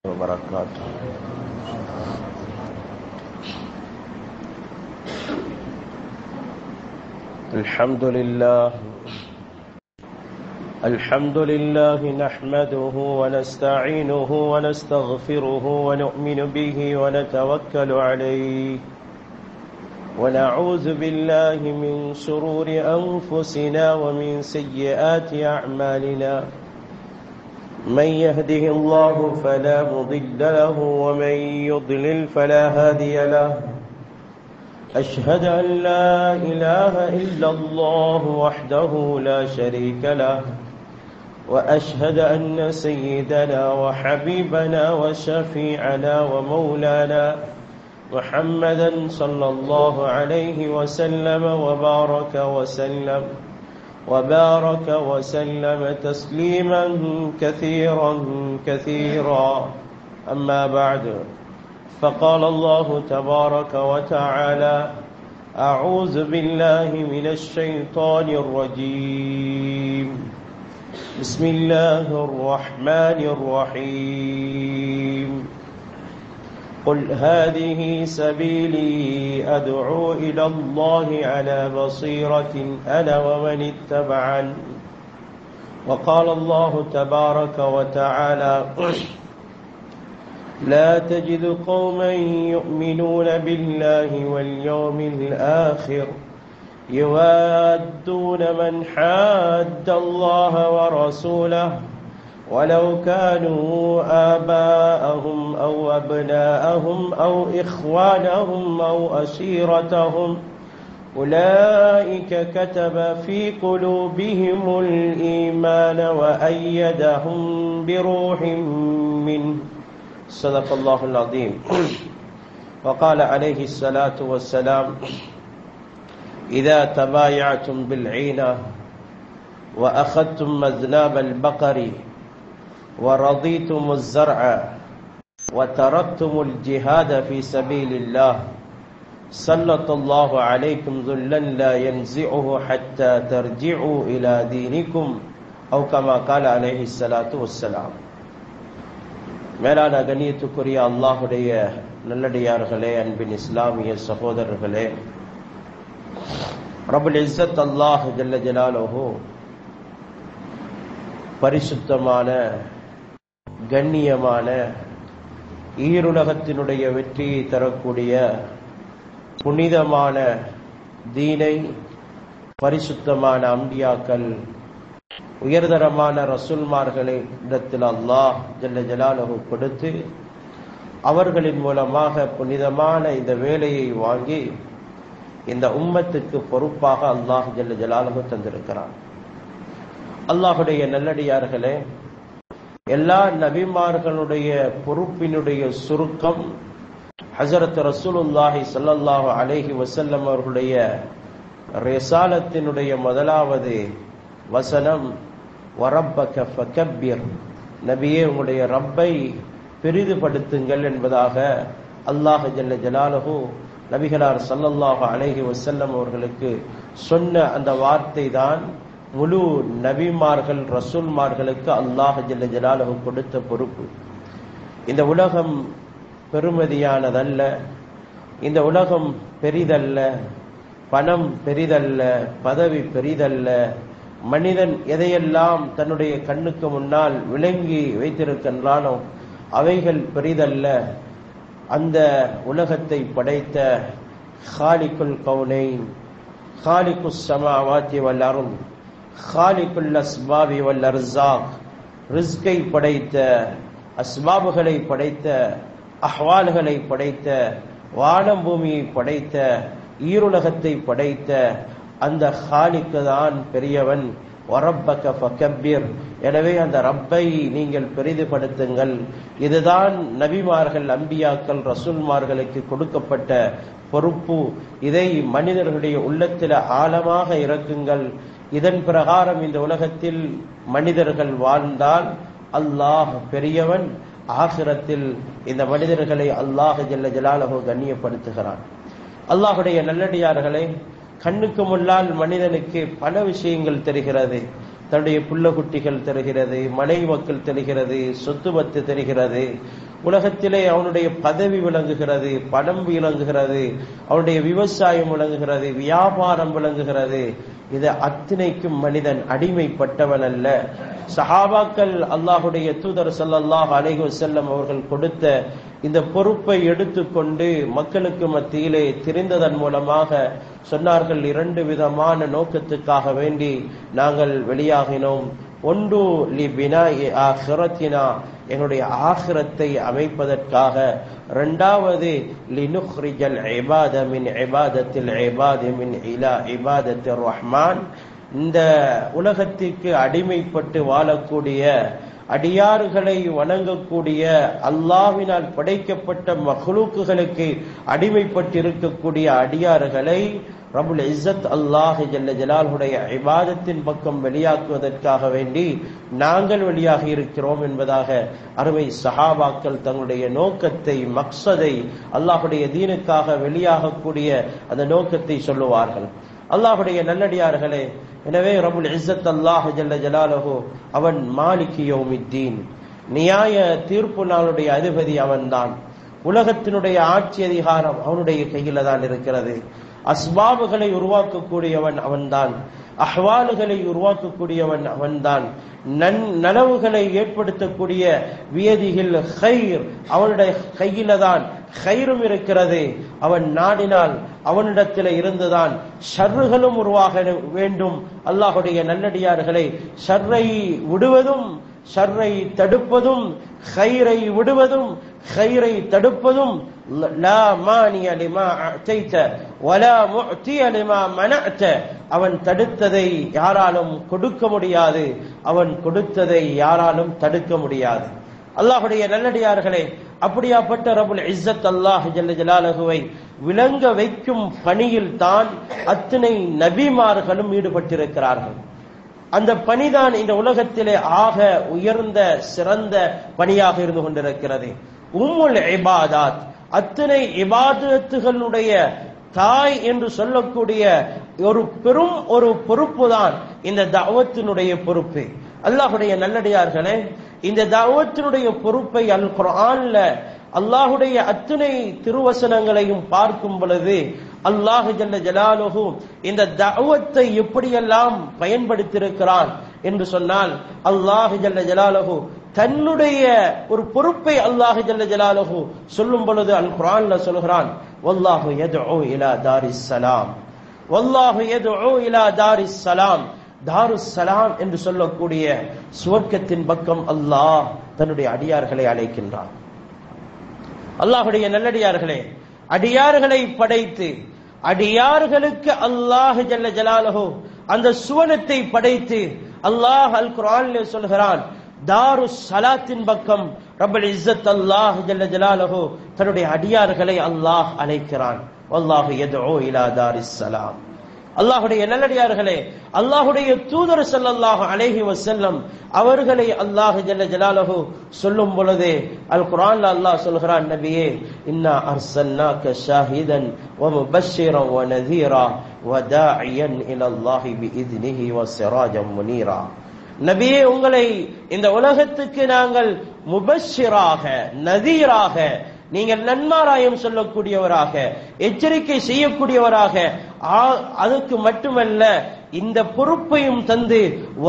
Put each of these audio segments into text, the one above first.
وبركاته الحمد لله الحمد لله نحمده ونستعينه ونستغفره ونؤمن به ونتوكل عليه ونعوذ بالله من شرور أنفسنا ومن سيئات أعمالنا من يهده الله فلا مضل له ومن يضلل فلا هادي له أشهد أن لا إله إلا الله وحده لا شريك له وأشهد أن سيدنا وحبيبنا وشفيعنا ومولانا محمدا صلى الله عليه وسلم وبارك وسلم وبارك وسلم تسليما كثيرا كثيرا أما بعد فقال الله تبارك وتعالى أعوذ بالله من الشيطان الرجيم بسم الله الرحمن الرحيم قل هذه سبيلي أدعو إلى الله على بصيرة أنا ومن اتبعني وقال الله تبارك وتعالى لا تجد قوما يؤمنون بالله واليوم الآخر يوادون من حاد الله ورسوله ولو كانوا آباءهم أو أبناءهم أو إخوانهم أو أشيرتهم أولئك كتب في قلوبهم الإيمان وأيدهم بروح منه صدق الله العظيم وقال عليه الصلاة والسلام إذا تبايعتم بالعينة وأخذتم مذناب البقر ورضيتم الزرع وتركتم الجهاد في سبيل الله سلط الله عليكم ذلا لا ينزعه حتى ترجعوا إلى دينكم أو كما قال عليه الصلاة والسلام மேலான கண்ணியத்துக்குரிய அல்லாஹுடைய நல்லடியார்களே அன்பின் இஸ்லாமிய சகோதரர்களே ரபுல் இஸ்ஸத் அல்லாஹ் ஜல்ல ஜலாலோஹோ பரிசுத்தமான கண்ணியமான ஈருலகத்தினுடைய வெற்றியை தரக்கூடிய புனிதமான தீனை பரிசுத்தமான அம்பியாக்கள் உயர்தரமான ரசூல்மார்களை இடத்தில் அல்லாஹ் ஜல்ல ஜலாலகு கொடுத்து அவர்களின் மூலமாக புனிதமான இந்த வேலையை வாங்கி இந்த உம்மத்துக்கு பொறுப்பாக அல்லாஹ் ஜல்ல ஜலாலகு தந்திருக்கிறான் அல்லாஹுடைய நல்லடியார்களே எல்லா நபிமார்களுடைய பொறுப்பினுடைய சுருக்கம் ஹசரத் ரசூலுல்லாஹி சல்லல்லாஹு அலேஹி வசல்லம் அவர்களுடைய ரெசாலத்தினுடைய முதலாவது வசனம் வரப்பக ஃபகப்பிர் நபியே உங்களுடைய ரப்பை பெரிதுபடுத்துங்கள் என்பதாக அல்லாஹ் ஜல்ல ஜலாலஹு நபிகளார் சல்லல்லாஹு அலைஹி வசல்லம் அவர்களுக்கு சொன்ன அந்த வார்த்தை தான் முழு நபிமார்கள் ரசூல்மார்களுக்கு அல்லாஹ் ஜல்ல ஜலாலஹு கொடுத்த பொறுப்பு இந்த உலகம் பெருமதியானதல்ல இந்த உலகம் பெரிதல்ல பணம் பெரிதல்ல பதவி பெரிதல்ல மனிதன் எதையெல்லாம் தன்னுடைய கண்ணுக்கு முன்னால் விளங்கி வைத்திருக்கின்றானோ அவைகள் பெரிதல்ல அந்த உலகத்தை படைத்த ஹாலிக்குல் கவுனை ஹாலிக்கு சமாவாத்தி வல்லரும் ஹாலிக்குல் அஸ்பாபி வல் அர்சாக் ரிஸ்கை படைத்த அஸ்பாபுகளை படைத்த அஹ்வால்களை படைத்த வானம் பூமியை படைத்த ஈருலகத்தை படைத்த அந்த ஹாலிக்கு தான் பெரியவன் வரப்பக்க ஃபக்கபீர் எனவே அந்த ரப்பை நீங்கள் பெரிதுபடுத்துங்கள் இதுதான் நபிமார்கள் அம்பியாக்கள் ரசூல்மார்களுக்கு கொடுக்கப்பட்ட பொறுப்பு இதை மனிதர்களுடைய உள்ளத்தில் ஆழமாக இறக்குங்கள் இதன் பிரகாரம் இந்த உலகத்தில் மனிதர்கள் வாழ்ந்தால் அல்லாஹ் பெரியவன் ஆசிரத்தில் இந்த மனிதர்களை அல்லாஹ் ஜல்ல ஜலாலஹோ கண்ணியப்படுத்துகிறான் அல்லாஹுடைய நல்லடியார்களே கண்ணுக்கு முன்னால் மனிதனுக்கு பல விஷயங்கள் தெரிகிறது தன்னுடைய புள்ள குட்டிகள் தெரிகிறது மனை மக்கள் தெரிகிறது சொத்து பத்து தெரிகிறது உலகத்திலே அவனுடைய பதவி விளங்குகிறது பணம் விளங்குகிறது அவனுடைய விவசாயம் விளங்குகிறது வியாபாரம் விளங்குகிறது இது அத்தனைக்கும் மனிதன் அடிமைப்பட்டவன் அல்ல சஹாபாக்கள் அல்லாஹுடைய தூதர் ஸல்லல்லாஹு அலைஹி வஸல்லம் அவர்கள் கொடுத்த இந்த பொறுப்பை எடுத்துக்கொண்டு மக்களுக்கு மத்தியிலே தெரிந்ததன் மூலமாக சொன்னார்கள் இரண்டு விதமான நோக்கத்துக்காக வேண்டி நாங்கள் வெளியாகினோம் ஒன்று லி பினாஇ ஆஹிரத்தினா எங்களுடைய ஆகிரத்தை அமைப்பதற்காக இரண்டாவது லினுக்ரிஜல் இபாத மின் இபாதத்தில் இபாதி மின் இலா இபாதத்தில் ரஹ்மான் இந்த உலகத்திற்கு அடிமைப்பட்டு வாழக்கூடிய அடியாறுகளை வணங்கக்கூடிய அல்லாஹ்வினால் படைக்கப்பட்ட மஹ்லூக்குகளுக்கு அடிமைப்பட்டிருக்கக்கூடிய அடியாறுகளை ரபுல் இஸ்ஸத் அல்லாஹ் ஜல்ல ஜலாலுடைய இபாதத்தின் பக்கம் வெளியாக்குவதற்காக வேண்டி நாங்கள் வெளியாகி இருக்கிறோம் என்பதாக அருமை சஹாபாக்கள் தங்களுடைய நோக்கத்தை மக்சதை அல்லாஹுடைய தீனுக்காக வெளியாகக்கூடிய அந்த நோக்கத்தை சொல்லுவார்கள் அல்லாஹுடைய நல்லடியார்களே எனவே ரபுல் இஸ்ஸத் அல்லாஹ் ஜல்ல ஜலாலுஹு அவன் மாலிகி யௌமித்தீன் நியாய தீர்ப்பு நாளுடைய அதிபதி அவன்தான் உலகத்தினுடைய ஆட்சி அதிகாரம் அவனுடைய கையில தான் இருக்கிறது அஸ்பாபுகளை உருவாக்கக்கூடியவன் அவன்தான் அஹ்வாலுகளை உருவாக்கக்கூடியவன் அவன்தான் நன் நனவுகளை ஏற்படுத்தக்கூடிய வியதிகள் ஹைர் அவனுடைய கையில தான் ஹைரும் இருக்கிறது அவன் நாடினால் அவனிடத்தில் இருந்துதான் ஷர்றுகளும் உருவாக வேண்டும் அல்லாஹுடைய நல்லடியார்களை ஷர்ரை விடுவதும் ஷர்ரை தடுப்பதும் ஹைரை விடுவதும் ஹைரை தடுப்பதும் லா மானிய லிமா அத்தைத்த வலா முஅத்திய லிமா மனஅத்த அவன் தடுத்ததை யாராலும் கொடுக்க முடியாது அவன் கொடுத்ததை யாராலும் தடுக்க முடியாது அல்லாஹுடைய நல்லடியார்களே அப்படியாப்பட்ட ரபுல் இஸ்ஸத் அல்லாஹ் ஜல்ல ஜலாலகுவை விளங்க வைக்கும் பணியில் தான் அத்தனை நபிமார்களும் ஈடுபட்டிருக்கிறார்கள் அந்த பணிதான் இந்த உலகத்திலே ஆக உயர்ந்த சிறந்த பணியாக இருந்து கொண்டிருக்கிறது உம்முல் இபாதாத் அத்தனை இபாதத்துகளுடைய தாய் என்று சொல்லக்கூடிய ஒரு பெரும் ஒரு பொறுப்பு தான் இந்த தவத்தினுடைய பொறுப்பு அல்லாஹுடைய நல்லடியார்களே இந்த தவத்தினுடைய பொறுப்பை அல் குர்ஆன்ல அல்லாஹுடைய அத்தனை திருவசனங்களையும் பார்க்கும் பொழுது அல்லாஹு ஜல்ல ஜலாலுஹு இந்த தஅவத்தை எப்படியெல்லாம் பயன்படுத்தியிருக்கிறான் என்று சொன்னால் அல்லாஹு ஜல்ல ஜலாலுஹு தன்னுடைய ஒரு பொறுப்பை அல்லாஹு ஜல்ல ஜலாலுஹு சொல்லும் பொழுது அல் குர்ஆன்ல சொல்கிறான் வல்லாஹு யதுஉ இலா தாரிஸ் ஸலாம் வல்லாஹு யதுஉ இலா தாரிஸ் ஸலாம் தாருஸ் சலாம் என்று சொல்லக்கூடிய சுவர்க்கத்தின் பக்கம் அல்லாஹ் தன்னுடைய அடியார்களை அழைக்கின்றான் அல்லாஹுடைய நல்லடியார்களே அடியார்களை படைத்து அடியார்களுக்கு அல்லாஹ் ஜல்ல ஜலாலஹு அந்த சுவனத்தை படைத்து அல்லாஹ் அல் குர்ஆன்ல சொல்கிறான் தாரு சலாத்தின் பக்கம் ரப்பல் இஸ்ஸத் அல்லாஹ் ஜல்ல ஜலாலஹு தன்னுடைய அடியார்களை அல்லாஹ் அழைக்கிறான் வல்லாஹு யதுஉ இலா தாரிஸ் சலாம் அல்லாஹுடைய நல்லடியார்களே அல்லாஹுடைய தூதர் ஸல்லல்லாஹு அலைஹி வஸல்லம் அவர்களை அல்லாஹ் ஜல்ல ஜலாலஹு சொல்லும் பொழுதே அல் குர்ஆன்ல அல்லாஹ் சொல்கிறான் நபியே இன்னா அர்சல்னாக ஷாஹிதன் வ முபஷ்ஷிரன் வ நதீரா வ தாஇயன் இலல்லாஹி பிஇذنஹி வ சிராஜம் முனீரா நபியே உங்களை இந்த உலகத்துக்கு நாங்கள் முபஷ்ஷிராக நதீராக நீங்கள் நன்மாராயம் சொல்லக்கூடியவராக எச்சரிக்கை செய்யக்கூடியவராக ஆ- அதுக்கு மட்டுமல்ல இந்த பொறுப்பையும் தந்து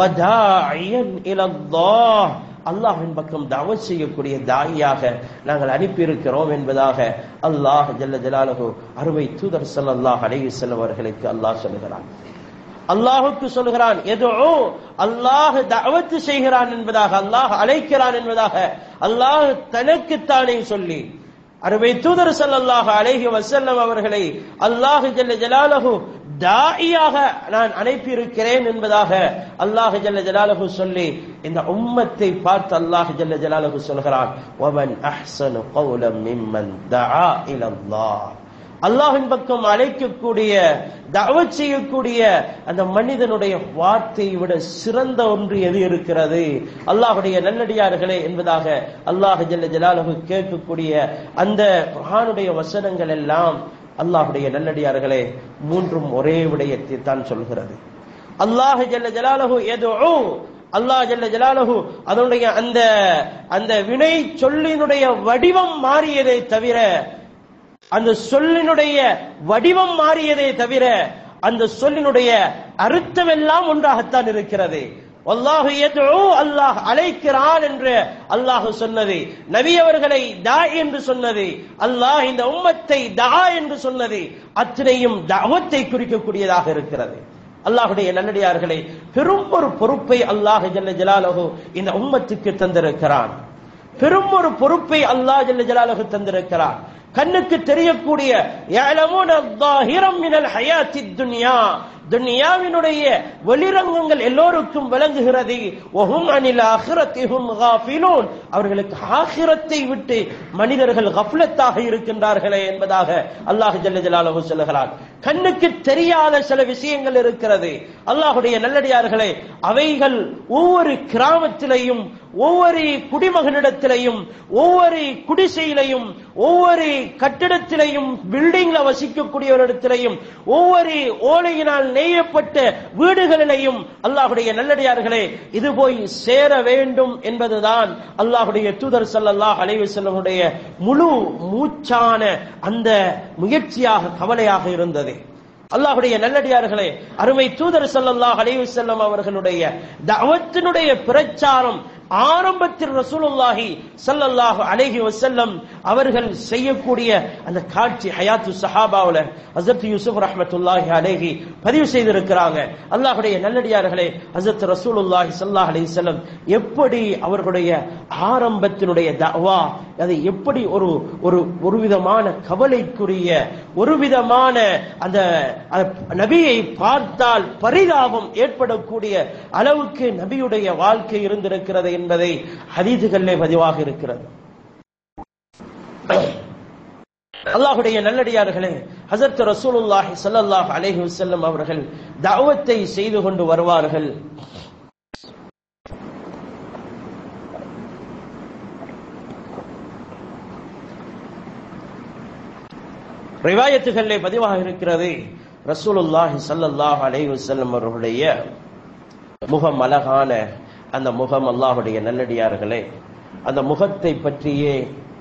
வதாஇயன் இலல்லாஹ் அல்லாஹ்வின் பக்கம் தாவத் செய்யக்கூடிய தாயியாக நாங்கள் அனுப்பியிருக்கிறோம் என்பதாக அல்லாஹ் ஜல்ல ஜலாலுஹு அருமை தூதர் ஸல்லல்லாஹு அலைஹி வஸல்லம் அவர்களுக்கு அல்லாஹ் சொல்கிறான் அல்லாஹுக்கு சொல்கிறான் எதோ அல்லாஹ் தஅவத்து செய்கிறான் என்பதாக அல்லாஹ் அழைக்கிறான் என்பதாக அல்லாஹ் தனக்குத்தானே சொல்லி அருமை தூதர் ஸல்லல்லாஹு அலைஹி வஸல்லம் அவர்களை அல்லாஹ் ஜல்ல ஜலாலஹு தாயியாக நான் அனுப்பியிருக்கிறேன் என்பதாக அல்லாஹ் ஜல்ல ஜலாலஹு சொல்லி இந்த உம்மத்தை பார்த்து அல்லாஹ் ஜல்ல ஜலாலஹு சொல்கிறான் வமன் அஹ்ஸனு கௌலம் மிம்மன் தஆ இலல்லாஹ் அல்லாஹ்வின் பக்கம் அழைக்கக்கூடிய தஅவத் செய்யக்கூடிய அந்த மனிதனுடைய வார்த்தையை விட சிறந்த ஒன்று எது இருக்கிறது அல்லாஹ்வுடைய நல்லடியார்களே என்பதாக அல்லாஹ் ஜல்ல ஜலாலுஹு கேட்கக்கூடிய அந்த குர்ஆனுடைய வசனங்கள் எல்லாம் அல்லாஹ்வுடைய நல்லடியார்களே மூன்றும் ஒரே விடயத்தை தான் சொல்கிறது அல்லாஹ் ஜல்ல ஜலாலுஹு யதுஉ அல்லாஹ் ஜல்ல ஜலாலுஹு அதனுடைய அந்த அந்த வினை சொல்லினுடைய வடிவம் மாறியதை தவிர அந்த சொல்லினுடைய வடிவம் மாறியதே தவிர அந்த சொல்லினுடைய அர்த்தம் எல்லாம் ஒன்றாகத்தான் இருக்கிறது அல்லாஹு யதுஉ அல்லாஹ் அழைக்கிறான் என்று அல்லாஹ் சொன்னது நபி அவர்களை தா என்று சொன்னது அல்லாஹ் இந்த உம்மத்தை தா என்று சொன்னது அத்தனையும் தவத்தை குறிக்கக்கூடியதாக இருக்கிறது அல்லாஹுடைய நல்லடியார்களே பெரும் ஒரு பொறுப்பை அல்லாஹ் ஜல்ல ஜலாலஹு இந்த உம்மத்துக்கு தந்திருக்கிறான் பெரும் ஒரு பொறுப்பை அல்லாஹ் ஜல்ல ஜலாலஹு தந்திருக்கிறான் கண்ணுக்கு தெரியக்கூடிய يعلمون الظاهرا من الحياة الدنيا துன்யாவினுடைய வெளிரங்கங்கள் எல்லோருக்கும் விளங்குகிறது وهم عن الآخرة هم غافلون அவர்களுக்கு ஆகிரத்தை விட்டு மனிதர்கள் கஃப்லத்தாக இருக்கின்றார்களே என்பதாக அல்லாஹ் ஜல்ல ஜலாலுஹு சொல்லுகிறான் கண்ணுக்கு தெரியாத சில விஷயங்கள் இருக்கிறது அல்லாஹுடைய நல்லடியார்களே அவைகள் ஒவ்வொரு கிராமத்திலையும் ஒவ்வொரு குடிமகனிடத்திலையும் ஒவ்வொரு குடிசையிலையும் ஒவ்வொரு கட்டிடத்திலையும் பில்டிங்ல வசிக்கக்கூடியவரிடத்திலையும் ஒவ்வொரு ஓலையினால் நெய்யப்பட்ட வீடுகளிலையும் அல்லாஹுடைய நல்லடியார்களே இது போய் சேர வேண்டும் என்பதுதான் அல்லாஹுடைய தூதர் ஸல்லல்லாஹு அலைஹி வஸல்லமுடைய முழு மூச்சான அந்த முயற்சியாக கவலையாக இருந்தது அல்லாஹுடைய நல்லடியார்களே அருமை தூதர் ஸல்லல்லாஹு அலைஹி வஸல்லம் அவர்களுடைய தஅவத்தினுடைய பிரச்சாரம் ஆரம்பத்தில் ரசூலுல்லாஹி ஸல்லல்லாஹு அலைஹி வஸல்லம் அவர்கள் செய்யக்கூடிய அந்த காட்சி ஹயாத்து சஹாபாவுல ஹஜரத் யூசுப் ரஹ்மத்துல்லாஹி அலைஹி பதிவு செய்திருக்கிறாங்க அல்லாஹ்வுடைய நல்லடியார்களே ஹஜரத் ரசூலுல்லாஹி ஸல்லல்லாஹு அலைஹி வஸல்லம் எப்படி அவர்களுடைய ஆரம்பத்தினுடைய தஅவா அது எப்படி ஒரு ஒரு ஒரு விதமான கவலைக்குரிய ஒரு விதமான அந்த அந்த நபியை பார்த்தால் பரிதாபம் ஏற்படக்கூடிய அளவுக்கு நபியுடைய வாழ்க்கை இருந்திருக்கிறது என்பதை ஹதீதுகளிலே பதிவாக இருக்கிறது அல்லாஹுடைய நல்லடியார்களே ஹசரத் ரசூலுல்லாஹி ஸல்லல்லாஹு அலைஹி வஸல்லம் அவர்கள் தஅவத்தை செய்து கொண்டு வருவார்கள் ரிவாயத்துகளிலே பதிவாக இருக்கிறது ரசூலுல்லாஹி ஸல்லல்லாஹு அலைஹி வஸல்லம் அவர்களுடைய முகம் அழகான அந்த முகம் அல்லாஹுடைய நல்லடியார்களே அந்த முகத்தை பற்றியே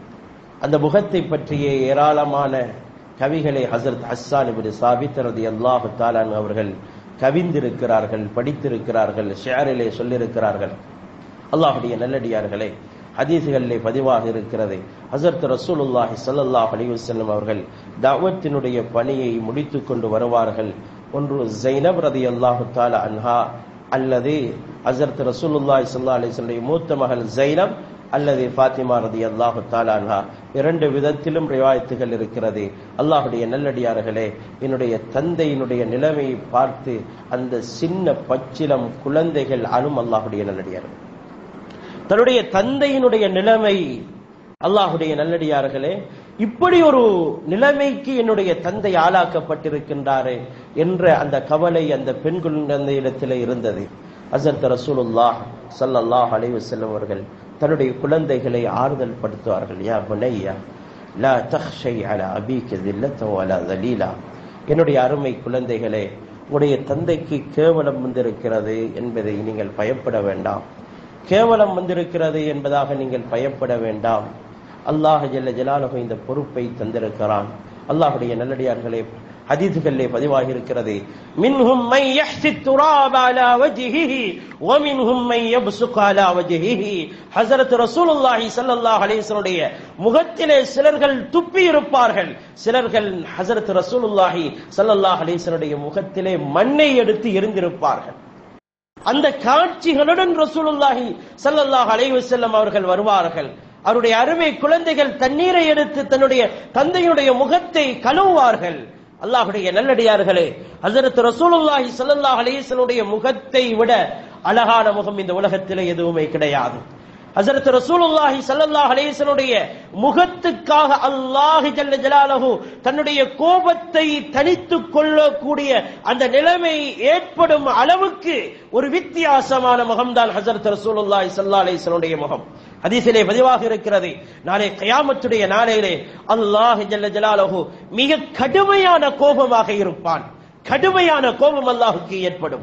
அந்த முகத்தை பற்றியே ஏராளமான கவிகளை ஹசரத் ஹஸ்ஸான் இப்னு சாபித் ரலியல்லாஹு தஆலா அவர்கள் கவிந்திருக்கிறார்கள் படித்திருக்கிறார்கள் ஷியரிலே சொல்லியிருக்கிறார்கள் அல்லாஹுடைய நல்லடியார்களே ஹதீஸ்களிலே பதிவாக இருக்கிறது ஹசரத் ரசூலுல்லாஹி ஸல்லல்லாஹு அலைஹி வஸல்லம் அவர்கள் தஅவத்தினுடைய பணியை முடித்துக் கொண்டு வருவார்கள் ஒன்று ஜைனப் ரலியல்லாஹு தஆலா அன்ஹா அல்லது ஹசரத் ரசூலுல்லாஹி ஸல்லல்லாஹு அலைஹி வஸல்லம் மூத்த மகள் ஜைனப் அல்லது ஃபாத்திமா ரலியல்லாஹு தஆலா அன்ஹா இரண்டு விதத்திலும் ரிவாயத்துகள் இருக்கிறது அல்லாஹுடைய நல்லடியார்களே என்னுடைய தந்தையினுடைய நிலைமையை பார்த்து அந்த சின்ன பச்சிலம் குழந்தைகள் அனும் அல்லாஹுடைய நல்லடியார்கள் தன்னுடைய தந்தையினுடைய நிலைமை அல்லாஹுடைய நல்லடியார்களே இப்படி ஒரு நிலைமைக்கு என்னுடைய தந்தை ஆளாக்கப்பட்டிருக்கின்றாரே என்ற அந்த கவலை அந்த பெண் குழந்தையிடத்தில் இருந்தது அசர்த் ரசூலுல்லாஹ் ஸல்லல்லாஹு அலைஹி வஸல்லம் அவர்கள் தன்னுடைய குழந்தைகளை ஆறுதல் படுத்துவார்கள் யா புனையா லா தக்ஷை அலா அபீக தில்லத்த வலா தலீலா என்னுடைய அருமை குழந்தைகளே உங்களுடைய தந்தைக்கு கேவலம் வந்திருக்கிறது என்பதை நீங்கள் பயப்பட வேண்டாம் கேவலம் வந்திருக்கிறது என்பதாக நீங்கள் பயப்பட வேண்டாம் அல்லாஹ் ஜல்ல ஜலாலுஹு இந்த பொறுப்பை தந்திருக்கிறான் அல்லாஹுடைய நல்லடியார்களே ஹதீதுகளிலே பதிவாகி இருக்கிறது மின்ஹும் மை யஹ்சி துராப அலா வஜ்ஹிஹி வமின்ஹும் மை யப்சுகு அலா வஜ்ஹிஹி ஹஸரத் ரசூலுல்லாஹி ஸல்லல்லாஹு அலைஹி வஸல்லுடைய முகத்திலே சிலர்கள் துப்பி இருப்பார்கள் சிலர்கள் ஹஸரத் ரசூலுல்லாஹி ஸல்லல்லாஹு அலைஹி வஸல்லுடைய முகத்திலே மண்ணை எடுத்து எரிந்திருப்பார்கள் அந்த காட்சிகளுடன் ரசூலுல்லாஹி ஸல்லல்லாஹு அலைஹி வஸல்லம் அவர்கள் வருவார்கள் அவருடைய அருமை குழந்தைகள் தண்ணீரை எடுத்து தன்னுடைய தந்தையுடைய முகத்தை கழுவுவார்கள் அல்லாஹுடைய நல்லடியார்களே ஹஜரத் ரசூலுல்லாஹி ஸல்லல்லாஹு அலைஹி வஸல்லுடைய முகத்தை விட அழகான முகம் இந்த உலகத்திலே எதுவுமே கிடையாது ஹஜரத் ரசூலுல்லாஹி ஸல்லல்லாஹு அலைஹி வஸல்லுடைய முகத்துக்காக அல்லாஹ் ஜல்ல ஜலாலஹு தன்னுடைய கோபத்தை தனித்துக் கொள்ளக்கூடிய அந்த நிலைமை ஏற்படும் அளவுக்கு ஒரு வித்தியாசமான முகம்தான் ஹஜரத் ரசூலுல்லாஹி ஸல்லல்லாஹு அலைஹி வஸல்லுடைய முகம் ஹதீஸிலே பதிவாக இருக்கிறது நாளை கயாமத்துடைய நாளையிலே அல்லாஹ் ஜல்ல ஜலாலஹு மிக கடுமையான கோபமாக இருப்பான் கடுமையான கோபம் அல்லாஹுக்கு ஏற்படும்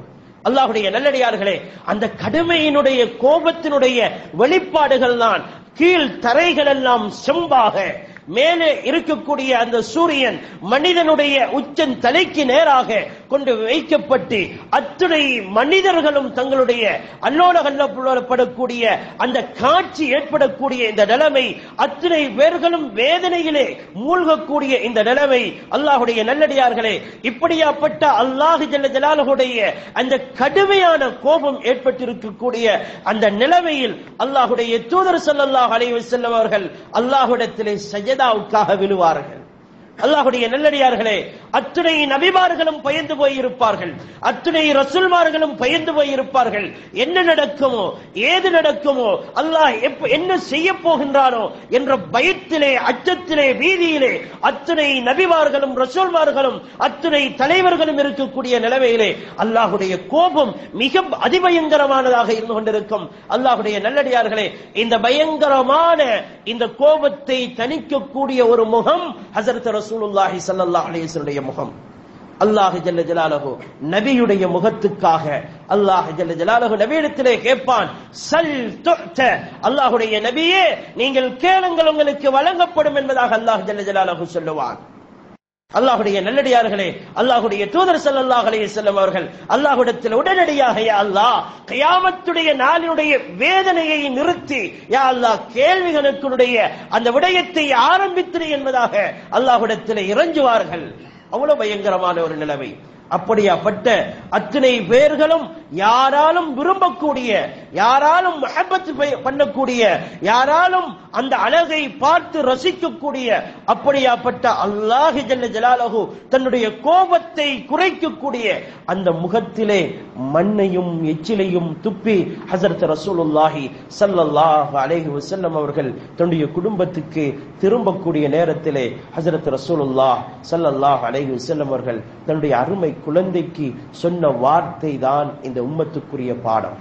அல்லாஹுடைய நல்லடியார்களே அந்த கடுமையினுடைய கோபத்தினுடைய வெளிப்பாடுகள் தான் கீழ் தரைகள் எல்லாம் செம்பாக மேலே இருக்கக்கூடிய அந்த சூரியன் மனிதனுடைய உச்சன் தலைக்கு நேராக கொண்டு வைக்கப்பட்டு அத்துணை மனிதர்களும் தங்களுடைய அல்லோல கல்லப்படக்கூடிய அந்த காட்சி ஏற்படக்கூடிய இந்த நிலைமை அத்தனை பேர்களும் வேதனையிலே மூழ்கக்கூடிய இந்த நிலைமை அல்லாஹுடைய நல்லடியார்களே இப்படியாப்பட்ட அல்லாஹு ஜல்ல ஜலாலுடைய அந்த கடுமையான கோபம் ஏற்பட்டிருக்கக்கூடிய அந்த நிலைமையில் அல்லாஹுடைய தூதர் ஸல்லல்லாஹு அலைஹி வஸல்லம் அவர்கள் அல்லாஹ்விடத்திலே சஜதாவுக்காக விழுவார்கள் அல்லாஹுடைய நல்லடியார்களே அத்துணை நபிமார்களும் பயந்து போயிருப்பார்கள் அத்துணை ரசூல்மார்களும் பயந்து போயிருப்பார்கள் என்ன நடக்குமோ ஏது நடக்குமோ அல்லாஹ் எப்ப- என்ன செய்ய போகின்றானோ என்ற பயத்திலே அச்சத்திலே வீதியிலே அத்துணை நபிமார்களும் ரசூல்மார்களும் அத்துணை தலைவர்களும் இருக்கக்கூடிய நிலைமையிலே அல்லாஹுடைய கோபம் மிக அதிபயங்கரமானதாக இருந்து கொண்டிருக்கும் அல்லாஹுடைய நல்லடியார்களே இந்த பயங்கரமான இந்த கோபத்தை தணிக்கக்கூடிய ஒரு முகம் ஹசரத் ரசூலுல்லாஹி ஸல்லல்லாஹு அலைஹி வஸல்லுடைய முகம் அல்லாஹ் ஜல்ல ஜலாலஹு நபியுடைய முகத்துக்காக அல்லாஹ் ஜல்ல ஜலாலஹு நபியிடத்திலே கேட்பான் சல் துஅத அல்லாஹ்வுடைய நபியே நீங்கள் கேளுங்கள் உங்களுக்கு வழங்கப்படும் என்பதாக அல்லாஹ் ஜல்ல ஜலாலஹு சொல்லுவான் அல்லாஹுடைய நல்லடியார்களே அல்லாஹுடைய தூதர் ஸல்லல்லாஹு அலைஹி வஸல்லம் அவர்கள் அல்லாஹ்விடத்தில் உடனடியாக யா அல்லாஹ் கியாமத்துடைய நாளினுடைய வேதனையை நிறுத்தி யா அல்லாஹ் கேள்விகளுக்குடைய அந்த விடயத்தை ஆரம்பித்திரு என்பதாக அல்லாஹ்விடத்தில் இறங்குவார்கள் அவ்வளவு பயங்கரமான ஒரு நிலைமை அப்படியாப்பட்ட அத்தனை பேர்களும் யாராலும் விரும்பக்கூடிய யாராலும் மஹப்பத் பை- பண்ணக்கூடிய யாராலும் அந்த அழகை பார்த்து ரசிக்கக்கூடிய அப்படியாப்பட்ட அல்லாஹி ஜல்ல ஜலாலஹு தன்னுடைய கோபத்தை குறைக்கக்கூடிய அந்த முகத்திலே மண்ணையும் எச்சிலையும் துப்பி ஹசரத் ரசூலுல்லாஹி ஸல்லல்லாஹு அலைஹி வஸல்லம் அவர்கள் தன்னுடைய குடும்பத்துக்கு திரும்பக்கூடிய நேரத்திலே ஹசரத் ரசூலுல்லாஹ் ஸல்லல்லாஹு அலைஹி வஸல்லம் அவர்கள் தன்னுடைய அருமை குழந்தைக்கு சொன்ன வார்த்தை தான் இந்த உம்மத்துக்குரிய பாடம்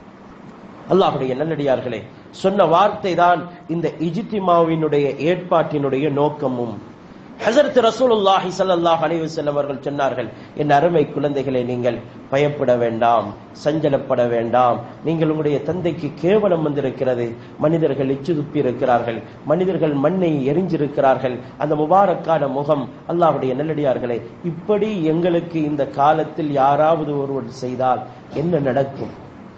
அல்லாஹுடைய நல்லடியார்களே சொன்ன வார்த்தை தான் இந்த இஜித்திமாவினுடைய ஏற்பாட்டினுடைய நோக்கமும் ஹசரத் ரசூலுல்லாஹி ஸல்லல்லாஹு அலைஹி வஸல்லம் அவர்கள் சொன்னார்கள் என் அருமை குழந்தைகளை நீங்கள் பயப்பட வேண்டாம் சஞ்சலப்பட வேண்டாம் நீங்கள் உங்களுடைய தந்தைக்கு கேவலம் வந்திருக்கிறது மனிதர்கள் எச்சு துப்பி இருக்கிறார்கள் மனிதர்கள் மண்ணை எரிஞ்சிருக்கிறார்கள் அந்த முபாரக்கான முகம் அல்லாஹ்வுடைய நல்லடியார்களே இப்படி எங்களுக்கு இந்த காலத்தில் யாராவது ஒருவர் செய்தால் என்ன நடக்கும்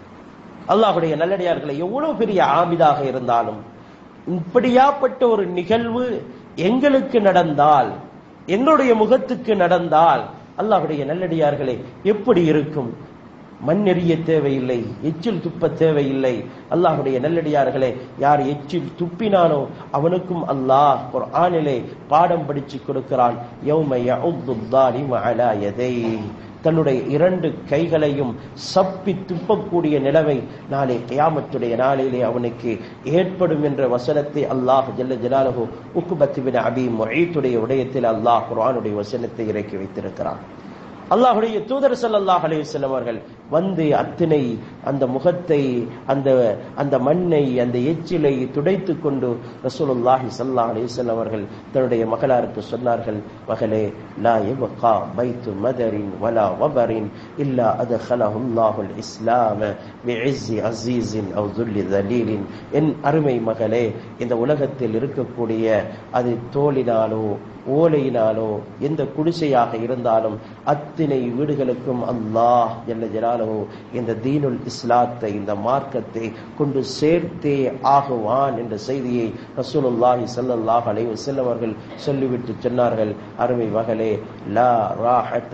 அல்லாஹுடைய நல்லடியார்களை எவ்வளவு பெரிய ஆபிதாக இருந்தாலும் இப்படியாப்பட்ட ஒரு நிகழ்வு எங்களுக்கு நடந்தால் எங்களுடைய முகத்துக்கு நடந்தால் அல்லாஹுடைய நல்லடியார்களே எப்படி இருக்கும் மண் எறிய தேவையில்லை எச்சில் துப்ப தேவையில்லை அல்லாஹுடைய நல்லடியார்களே யார் எச்சில் துப்பினானோ அவனுக்கும் அல்லாஹ் குர்ஆனிலே பாடம் படிச்சு கொடுக்கிறான் யௌம யஉத்து ظالم على يديه தன்னுடைய இரண்டு கைகளையும் சப்பி துப்பக்கூடிய நிலைமை நாளை கியாமத்துடைய நாளிலே அவனுக்கு ஏற்படும் என்ற வசனத்தை அல்லாஹ் ஜல்ல ஜலாலுஹு உக்குபத்து பின் அபி முஈத்துடைய விடயத்தில் அல்லாஹ் குர்ஆனுடைய வசனத்தை இறக்கி வைத்திருக்கிறான் அல்லாஹுடைய தூதர் ஸல்லல்லாஹு அலைஹி வஸல்லம் அவர்கள் வந்து அத்தனை அந்த முகத்தை அந்த அந்த மண்ணை அந்த எச்சிலை துடைத்து கொண்டு ரசூலுல்லாஹி ஸல்லல்லாஹு அலைஹி வஸல்லம் அவர்கள் தன்னுடைய மகளாருக்கு சொன்னார்கள் மகளே லா யப்கா பைத்து மதரின் வலா வபரின் இல்லா அதஹலஹு அல்லாஹுல் இஸ்லாம பிஇஸ்ஸி அஸீஸின் அவ் ذுல்லி தலீலின் என் அருமை மகளே இந்த உலகத்தில் இருக்கக்கூடிய அது தோலினாலோ ஓலையினாலோ எந்த குடிசையாக இருந்தாலும் அத்தனை வீடுகளுக்கும் அல்லாஹ் ஜல்ல ஜலாலோ இந்த தீனுல் இஸ்லாத்தை இந்த மார்க்கத்தை கொண்டு சேர்த்தே ஆகுவான் என்ற செய்தியை ரசூலுல்லாஹி ஸல்லல்லாஹு அலைஹி வஸல்லம் அவர்கள் சொல்லிவிட்டு சொன்னார்கள் அருமை மகளே லா ராஹத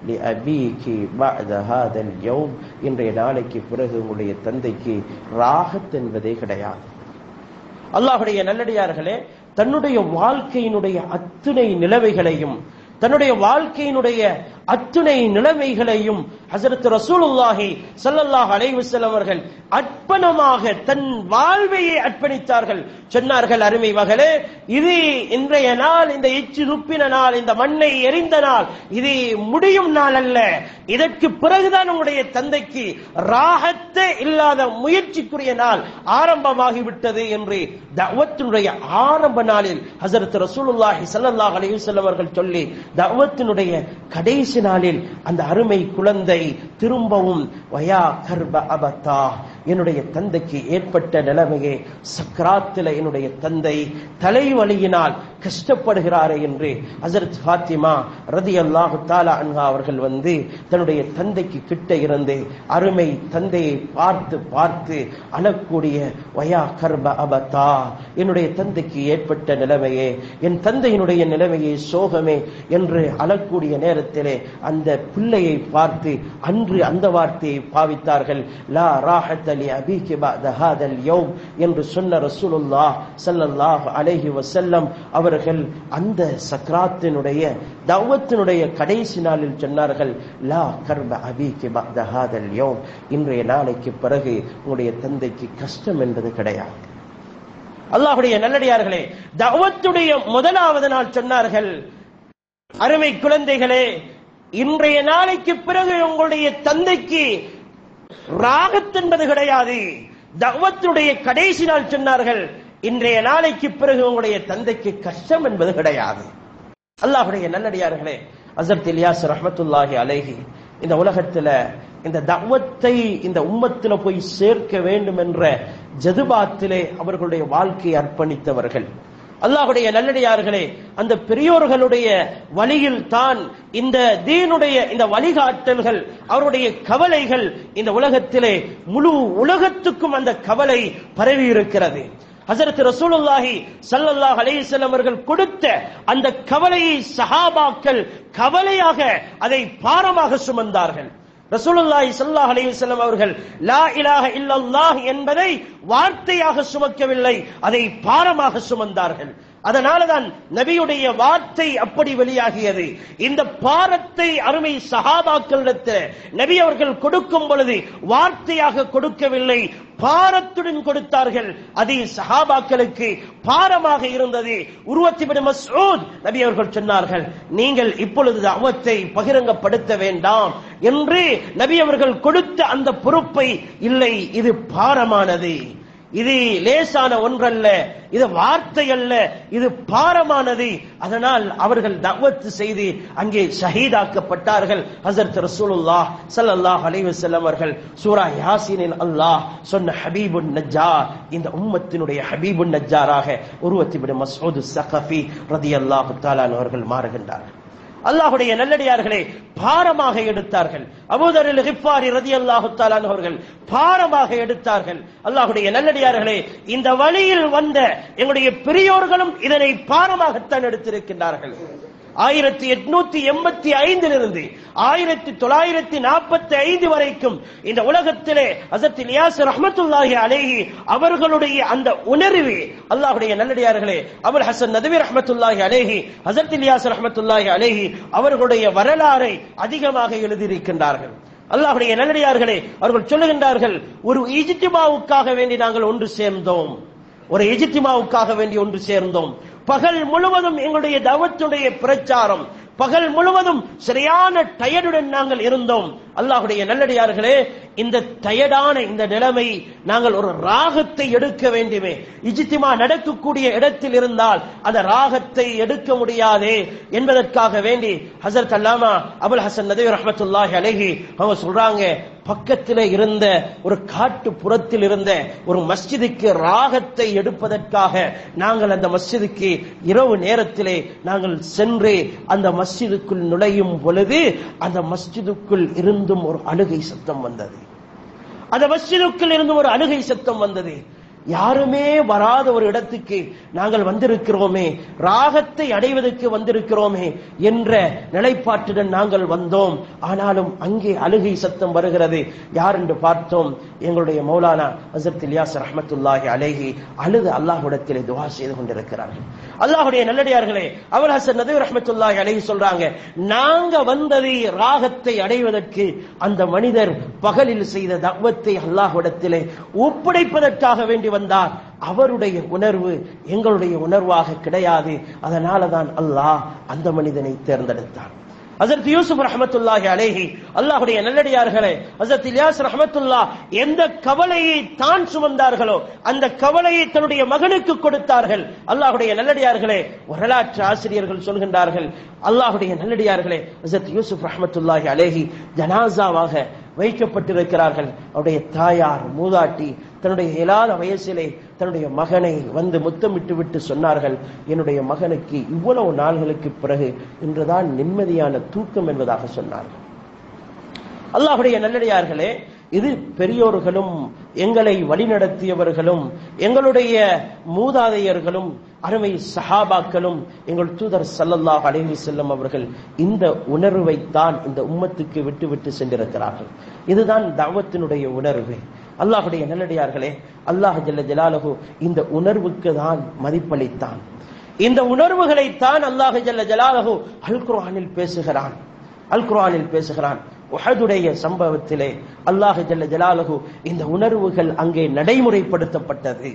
லிஅபீகி பஅத ஹாதல் யௌம் இன்றைய நாளைக்கு பிறகு உங்களுடைய தந்தைக்கு ராஹத் என்பதே கிடையாது அல்லாஹுடைய நல்லடியார்களே தன்னுடைய வாழ்க்கையினுடைய அத்துணை நிலைமைகளையும் தன்னுடைய வாழ்க்கையினுடைய அத்துணை நிலைமைகளையும் ஹசரத் ரசூலுல்லாஹி ஸல்லல்லாஹு அலைஹி வஸல்லம் அவர்கள் அர்ப்பணமாக தன் வாழ்வையை அர்ப்பணித்தார்கள் சொன்னார்கள் அருமை மகளே இது இன்றைய நாள் இந்த எச்சு துப்பின நாள் இந்த மண்ணை எரிந்த நாள் இது முடியும் நாள் அல்ல இதற்கு பிறகுதான் உங்களுடைய தந்தைக்கு ராகத்தே இல்லாத முயற்சிக்குரிய நாள் ஆரம்பமாகிவிட்டது என்று தவத்தினுடைய ஆரம்ப நாளில் ஹசரத் ரசூலுல்லாஹி ஸல்லல்லாஹு அலைஹி வஸல்லம் அவர்கள் சொல்லி தவத்தினுடைய கடைசி கடைசி நாளில் அந்த அருமை குழந்தை திரும்பவும் வயா கர்ப அபத்தா என்னுடைய தந்தைக்கு ஏற்பட்ட நிலைமையே சக்ராத்தில் என்னுடைய தந்தை தலைவலியினால் கஷ்டப்படுகிறாரே என்று ஹசரத் ஃபாத்திமா ரதி அல்லாஹு தாலா அன்ஹா அவர்கள் வந்து தன்னுடைய தந்தைக்கு கிட்ட இருந்து அருமை தந்தையை பார்த்து பார்த்து அழக்கூடிய வயா கர்ப அபத்தா என்னுடைய தந்தைக்கு ஏற்பட்ட நிலைமையே என் தந்தையினுடைய நிலைமையே சோகமே என்று அழக்கூடிய நேரத்திலே அந்த பிள்ளையை பார்த்து அன்று அந்த வார்த்தையை பாவித்தார்கள் லா ராஹத் அலி அபிகி பஅத ஹாதல் யௌம் என்று சொன்ன ரசூலுல்லாஹ் ஸல்லல்லாஹு அலைஹி வஸல்லம் அவர்கள் அந்த சக்ராத்தினுடைய தௌவத்தினுடைய கடைசி நாளில் சொன்னார்கள் லா கர்ப அபிகி பஅத ஹாதல் யௌம் இன்றைய நாளைக்கு பிறகு உங்களுடைய தந்தைக்கு கஷ்டம் என்பது கிடையாது அல்லாஹ்வுடைய நல்லடியார்களே தௌவத்துடைய முதலாவது நாள் சொன்னார்கள் அருமை குழந்தைகளே இன்றைய நாளைக்கு பிறகு உங்களுடைய தந்தைக்கு ராகத் என்பது கிடையாது தவத்துடைய கடைசி நாள் சொன்னார்கள் இன்றைய நாளைக்கு பிறகு உங்களுடைய தந்தைக்கு கஷ்டம் என்பது கிடையாது அல்லாஹுடைய நல்லடியார்களே அசர்த் இலியாஸ் ரஹமத்துல்லாஹி அலைஹி இந்த உலகத்துல இந்த தவத்தை இந்த உம்மத்துல போய் சேர்க்க வேண்டும் என்ற ஜதுபாத்திலே அவர்களுடைய வாழ்க்கையை அர்ப்பணித்தவர்கள் அல்லாஹுடைய நல்லடியார்களே அந்த பெரியோர்களுடைய வழியில் தான் இந்த தீனுடைய இந்த வழிகாட்டல்கள் அவருடைய கவலைகள் இந்த உலகத்திலே முழு உலகத்துக்கும் அந்த கவலை பரவி இருக்கிறது ஹசரத் ரசூலுல்லாஹி ஸல்லல்லாஹு அலைஹி வஸல்லம் அவர்கள் கொடுத்த அந்த கவலையை சஹாபாக்கள் கவலையாக அதை பாரமாக சுமந்தார்கள் ரசூலுல்லாஹி ஸல்லல்லாஹு அலைஹி வஸல்லம் அவர்கள் லா இலாஹ இல்லல்லாஹ் என்பதை வார்த்தையாக சுமக்கவில்லை அதை பாரமாக சுமந்தார்கள் அதனாலதான் நபியுடைய வார்த்தை அப்படி வெளியாகியது இந்த பாரத்தை அருமை சஹாபாக்களிடத்தில் நபி அவர்கள் கொடுக்கும் பொழுது வார்த்தையாக கொடுக்கவில்லை பாரத்துடன் கொடுத்தார்கள் அது சஹாபாக்களுக்கு பாரமாக இருந்தது உருவத்தி மசூத் நபி அவர்கள் சொன்னார்கள் நீங்கள் இப்பொழுது அவத்தை பகிரங்கப்படுத்த வேண்டாம் என்று நபி அவர்கள் கொடுத்த அந்த பொறுப்பை இல்லை இது பாரமானது இது லேசான ஒன்றல்ல இது வார்த்தை அல்ல இது பாரமானது அதனால் அவர்கள் தவத்து செய்து அங்கே ஷஹீதாக்கப்பட்டார்கள் ஹசரத் ரசூலுல்லாஹ் ஸல்லல்லாஹு அலைஹி வஸல்லம் அவர்கள் சூரா யாசீனில் அல்லாஹ் சொன்ன ஹபீபுன் நஜ்ஜார் இந்த உம்மத்தினுடைய ஹபீபுன் நஜ்ஜாராக உருவத்தி பின் மஸ்ஊத் ஸகஃபி ரலியல்லாஹு தஆலா அவர்கள் மாறுகின்றார்கள் அல்லாஹுடைய நல்லடியார்களே பாரமாக எடுத்தார்கள் அபூதரில் ஹிஃபாரி ரதி அல்லாஹு அவர்கள் பாரமாக எடுத்தார்கள் அல்லாஹுடைய நல்லடியார்களே இந்த வழியில் வந்த எங்களுடைய பெரியோர்களும் இதனை பாரமாகத்தான் எடுத்திருக்கின்றார்கள் ஆயிரத்தி எட்நூத்தி எண்பத்தி ஐந்திலிருந்து ஆயிரத்தி தொள்ளாயிரத்தி நாற்பத்தி ஐந்து வரைக்கும் இந்த உலகத்திலே அசத் இலியாஸ் ரஹமத்துல்லாஹி அலேஹி அவர்களுடைய அந்த உணர்வு அல்லாஹுடைய நல்லடியார்களே அபுல் ஹசன் நதவி ரஹமத்துல்லாஹி அலேஹி ஹசத் இலியாஸ் ரஹமத்துல்லாஹி அலேஹி அவர்களுடைய வரலாறை அதிகமாக எழுதியிருக்கின்றார்கள் அல்லாஹுடைய நல்லடியார்களே அவர்கள் சொல்லுகின்றார்கள் ஒரு இஜித்திமாவுக்காக வேண்டி நாங்கள் ஒன்று சேர்ந்தோம் ஒரு எஜித்திமாவுக்காக வேண்டி ஒன்று சேர்ந்தோம் பகல் முழுவதும் எங்களுடைய தவத்துடைய பிரச்சாரம் பகல் முழுவதும் சரியான டயர்டுடன் நாங்கள் இருந்தோம் அல்லாஹுடைய நல்லடியார்களே இந்த டயர்டான இந்த நிலைமை நாங்கள் ஒரு ராகத்தை எடுக்க வேண்டுமே இஜித்திமா நடக்கக்கூடிய இடத்தில் இருந்தால் அந்த ராகத்தை எடுக்க முடியாதே என்பதற்காக வேண்டி ஹசரத் அல்லாமா அபுல் ஹசன் நதீர் ரஹமத்துல்லாஹி அலைஹி அவங்க சொல்றாங்க பக்கத்தில் இருந்த ஒரு காட்டு புறத்தில் இருந்த ஒரு மஸ்ஜிதுக்கு ராகத்தை எடுப்பதற்காக நாங்கள் அந்த மஸ்ஜிதுக்கு இரவு நேரத்திலே நாங்கள் சென்று அந்த மஸ்ஜிதுக்குள் நுழையும் பொழுது அந்த மஸ்ஜிதுக்குள் இருந்தும் ஒரு அழுகை சத்தம் வந்தது அந்த மஸ்ஜிதுக்குள் இருந்தும் ஒரு அழுகை சத்தம் வந்தது யாருமே வராத ஒரு இடத்துக்கு நாங்கள் வந்திருக்கிறோமே ராகத்தை அடைவதற்கு வந்திருக்கிறோமே என்ற நிலைப்பாட்டுடன் நாங்கள் வந்தோம் ஆனாலும் அங்கே அழுகை சத்தம் வருகிறது யார் என்று பார்த்தோம் எங்களுடைய மௌலானா ஹசரத் இலியாஸ் ரஹமத்துல்லாஹி அலைஹி அழுது அல்லாஹ்விடத்திலே துவா செய்து கொண்டிருக்கிறார்கள் அல்லாஹ்வுடைய நல்லடியார்களே அவர் ஹசன் நதீர் ரஹமத்துல்லாஹி அலைஹி சொல்றாங்க நாங்க வந்தது ராகத்தை அடைவதற்கு அந்த மனிதர் பகலில் செய்த தவத்தை அல்லாஹ்விடத்திலே ஒப்படைப்பதற்காக வேண்டி வந்தார் அவருடைய உணர்வு எங்களுடைய உணர்வாக கிடையாது அதனால தான் அல்லாஹ் அந்த மனிதனை தேர்ந்தெடுத்தான் ஹசரத் யூசுப் ரஹமத்துல்லாஹி அலைஹி அல்லாஹ்வுடைய நல்லடியார்களே ஹசரத் இலியாஸ் ரஹமத்துல்லா எந்த கவலையை தான் சுமந்தார்களோ அந்த கவலையை தன்னுடைய மகனுக்கு கொடுத்தார்கள் அல்லாஹ்வுடைய நல்லடியார்களே வரலாற்று ஆசிரியர்கள் சொல்கின்றார்கள் அல்லாஹ்வுடைய நல்லடியார்களே ஹசரத் யூசுப் ரஹமத்துல்லாஹி அலைஹி ஜனாசாவாக வைக்கப்பட்டிருக்கிறார்கள் அவருடைய தாயார் மூதாட்டி தன்னுடைய இயலாத வயசிலே தன்னுடைய மகனை வந்து முத்தமிட்டு விட்டு சொன்னார்கள் என்னுடைய மகனுக்கு இவ்வளவு நாள்களுக்கு பிறகு இன்றுதான் நிம்மதியான தூக்கம் என்பதாக சொன்னார்கள் அல்லாஹுடைய நல்லடியார்களே இது பெரியோர்களும் எங்களை வழிநடத்தியவர்களும் எங்களுடைய மூதாதையர்களும் அருமை சஹாபாக்களும் எங்கள் தூதர் சல்லல்லாஹ் அலைஹி செல்லம் அவர்கள் இந்த உணர்வைத்தான் இந்த உம்மத்துக்கு விட்டு விட்டு சென்றிருக்கிறார்கள் இதுதான் தாவத்தினுடைய உணர்வு அல்லாஹுடைய நல்லடியார்களே அல்லாஹ் ஜல்ல ஜலாலஹு இந்த உணர்வுக்கு தான் மதிப்பளித்தான் இந்த உணர்வுகளைத்தான் அல்லாஹ் ஜல்ல ஜலாலஹு அல் குர்ஆனில் பேசுகிறான் அல் குர்ஆனில் பேசுகிறான் உஹதுடைய சம்பவத்திலே அல்லாஹ் ஜல்ல ஜலாலஹு இந்த உணர்வுகள் அங்கே நடைமுறைப்படுத்தப்பட்டது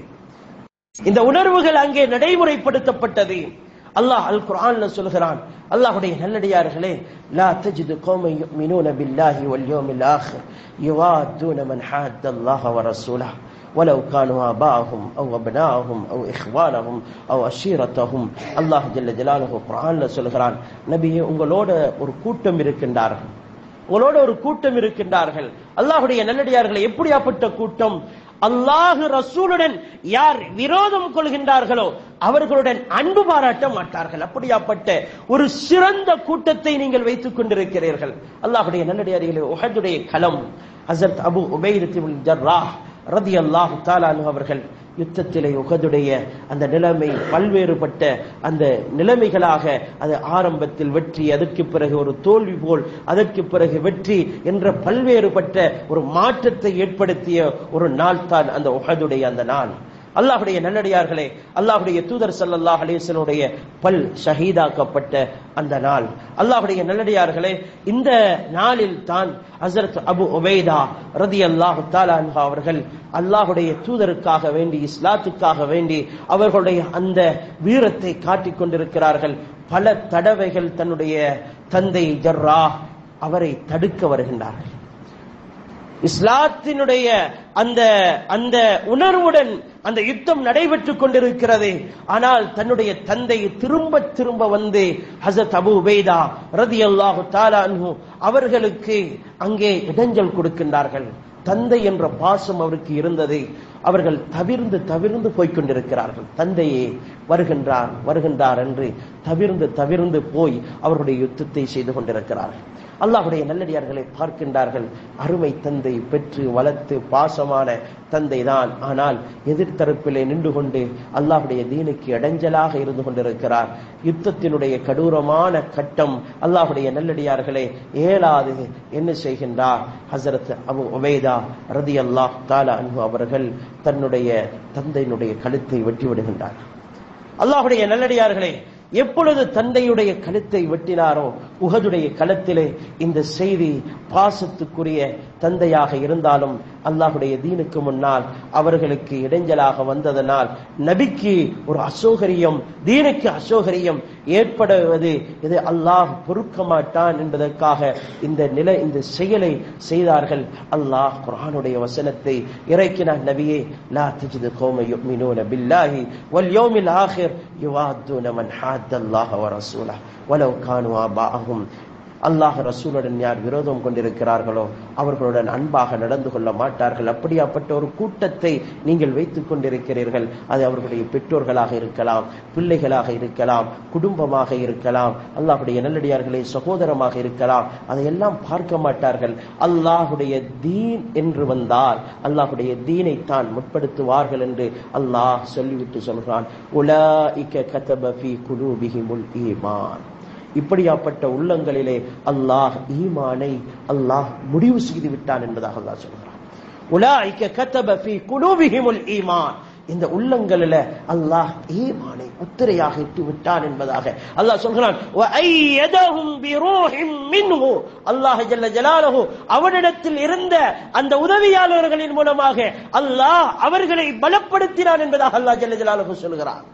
இந்த உணர்வுகள் அங்கே நடைமுறைப்படுத்தப்பட்டது அல்லாஹ் அல் குர்ஆன்ல சொல்கிறான் அல்லாஹ்வுடைய நல்லடியார்களே லா தஜிது கௌமன் யுமினூன பில்லாஹி வல் யௌமில் ஆখির யுவாதுன மன் ஹாத்த அல்லாஹ வ ரசூலஹு ولو كانوا آباءهم أو أبناءهم أو إخوانهم أو أشيرتهم அல்லாஹ் ஜல்ல ஜலாலுஹு குர்ஆன்ல சொல்கிறான் நபியே உங்களோட ஒரு கூட்டம் இருக்கின்றார்கள் உங்களோட ஒரு கூட்டம் இருக்கின்றார்கள் அல்லாஹுடைய நல்லடியார்களை எப்படியாப்பட்ட கூட்டம் அல்லாஹு ரசூலுடன் யார் விரோதம் கொள்கின்றார்களோ அவர்களுடன் அன்பு பாராட்ட மாட்டார்கள் அப்படியாப்பட்ட ஒரு சிறந்த கூட்டத்தை நீங்கள் வைத்துக் கொண்டிருக்கிறீர்கள் அல்லாஹுடைய நல்லடியார்களே உஹதுடைய களம் ஹசரத் அபு உபைரத்தின் ஜர்ராஹ் ரதி அல்லாஹு தாலானு அவர்கள் யுத்தத்திலே உகதுடைய அந்த நிலைமை பல்வேறுபட்ட அந்த நிலைமைகளாக அது ஆரம்பத்தில் வெற்றி அதற்கு பிறகு ஒரு தோல்வி போல் அதற்கு பிறகு வெற்றி என்ற பல்வேறுபட்ட ஒரு மாற்றத்தை ஏற்படுத்திய ஒரு நாள் தான் அந்த உகதுடைய அந்த நாள் அல்லாஹுடைய நல்லடியார்களே அல்லாஹுடைய தூதர் சல்லல்லாஹ் அலிஸ்வனுடைய பல் ஷஹீதாக்கப்பட்ட அந்த நாள் அல்லாஹுடைய நல்லடியார்களே இந்த நாளில் தான் ஹசரத் அபு உபைதா ரதி அல்லாஹு தாலான்ஹா அவர்கள் அல்லாஹுடைய தூதருக்காக வேண்டி இஸ்லாத்துக்காக வேண்டி அவர்களுடைய அந்த வீரத்தை காட்டிக் கொண்டிருக்கிறார்கள் பல தடவைகள் தன்னுடைய தந்தை ஜர்ரா அவரை தடுக்க வருகின்றார்கள் இஸ்லாத்தினுடைய அந்த அந்த உணர்வுடன் அந்த யுத்தம் நடைபெற்றுக் கொண்டிருக்கிறது ஆனால் தன்னுடைய தந்தை திரும்ப திரும்ப வந்து ஹசத் அபு உபைதா ரதி அல்லாஹு தாலான்ஹு அவர்களுக்கு அங்கே இடைஞ்சல் கொடுக்கின்றார்கள் தந்தை என்ற பாசம் அவருக்கு இருந்தது அவர்கள் தவிர்ந்து தவிர்ந்து போய்க்கொண்டிருக்கிறார்கள் தந்தையே வருகின்றார் வருகின்றார் என்று தவிர்ந்து தவிர்ந்து போய் அவர்களுடைய யுத்தத்தை செய்து கொண்டிருக்கிறார்கள் அல்லாஹுடைய நல்லடியார்களை பார்க்கின்றார்கள் அருமை தந்தை பெற்று வளர்த்து பாசமான தந்தை தான் ஆனால் எதிர்த்தரப்பிலே நின்று கொண்டு அல்லாஹுடைய தீனுக்கு இடைஞ்சலாக இருந்து கொண்டிருக்கிறார் யுத்தத்தினுடைய கடூரமான கட்டம் அல்லாஹுடைய நல்லடியார்களே ஏலாது என்ன செய்கின்றார் ஹசரத் அபு உபைதா ரதி அல்லாஹ் தாலா அன்பு அவர்கள் தன்னுடைய தந்தையினுடைய கழுத்தை வெட்டி விடுகின்றார் அல்லாஹுடைய நல்லடியார்களே எப்பொழுது தந்தையுடைய கழுத்தை வெட்டினாரோ உகதுடைய களத்திலே இந்த செய்தி பாசத்துக்குரிய தந்தையாக இருந்தாலும் அல்லாஹுடைய தீனுக்கு முன்னால் அவர்களுக்கு இடைஞ்சலாக வந்ததனால் நபிக்கு ஒரு அசோகரியம் தீனுக்கு அசோகரியம் ஏற்படுவது இது அல்லாஹ் பொறுக்க மாட்டான் என்பதற்காக இந்த நிலை இந்த செயலை செய்தார்கள் அல்லாஹ் குர்ஆனுடைய வசனத்தை இறக்கினார் நபியே லா தஜிது கௌம யுமினூன பில்லாஹி வல் யௌமில் ஆகிர் யுவாதுன மன் ஹாத்த அல்லாஹ வ ரசூலஹ் வலவ் கானு ஆபாஅஹும் அல்லாஹ் ரசூலுடன் யார் விரோதம் கொண்டிருக்கிறார்களோ அவர்களுடன் அன்பாக நடந்து கொள்ள மாட்டார்கள் அப்படியாப்பட்ட ஒரு கூட்டத்தை நீங்கள் வைத்துக் கொண்டிருக்கிறீர்கள் அது அவர்களுடைய பெற்றோர்களாக இருக்கலாம் பிள்ளைகளாக இருக்கலாம் குடும்பமாக இருக்கலாம் அல்லாஹுடைய நல்லடியார்களே சகோதரமாக இருக்கலாம் அதையெல்லாம் பார்க்க மாட்டார்கள் அல்லாஹுடைய தீன் என்று வந்தால் அல்லாஹுடைய தீனை தான் முற்படுத்துவார்கள் என்று அல்லாஹ் சொல்லிவிட்டு சொல்கிறான் உலாஇக கதப ஃபீ குலூபிஹிமுல் ஈமான் இப்படியாப்பட்ட உள்ளங்களிலே அல்லாஹ் ஈமானை அல்லாஹ் முடிவு செய்து விட்டான் என்பதாக அல்லாஹ் சொல்கிறான் உலாய்க்க கத்தப ஃபீ குலூபிஹிமுல் ஈமான் இந்த உள்ளங்களில அல்லாஹ் ஈமானை முத்திரையாக இட்டு விட்டான் என்பதாக அல்லாஹ் சொல்கிறான் وَأَيَّدَهُمْ بِرُوحٍ مِّنْهُ அல்லாஹ் ஜல்ல ஜலாலுஹு அவனிடத்தில் இருந்த அந்த உதவியாளர்களின் மூலமாக அல்லாஹ் அவர்களை பலப்படுத்தினான் என்பதாக அல்லாஹ் ஜல்ல ஜலாலுஹு சொல்கிறான்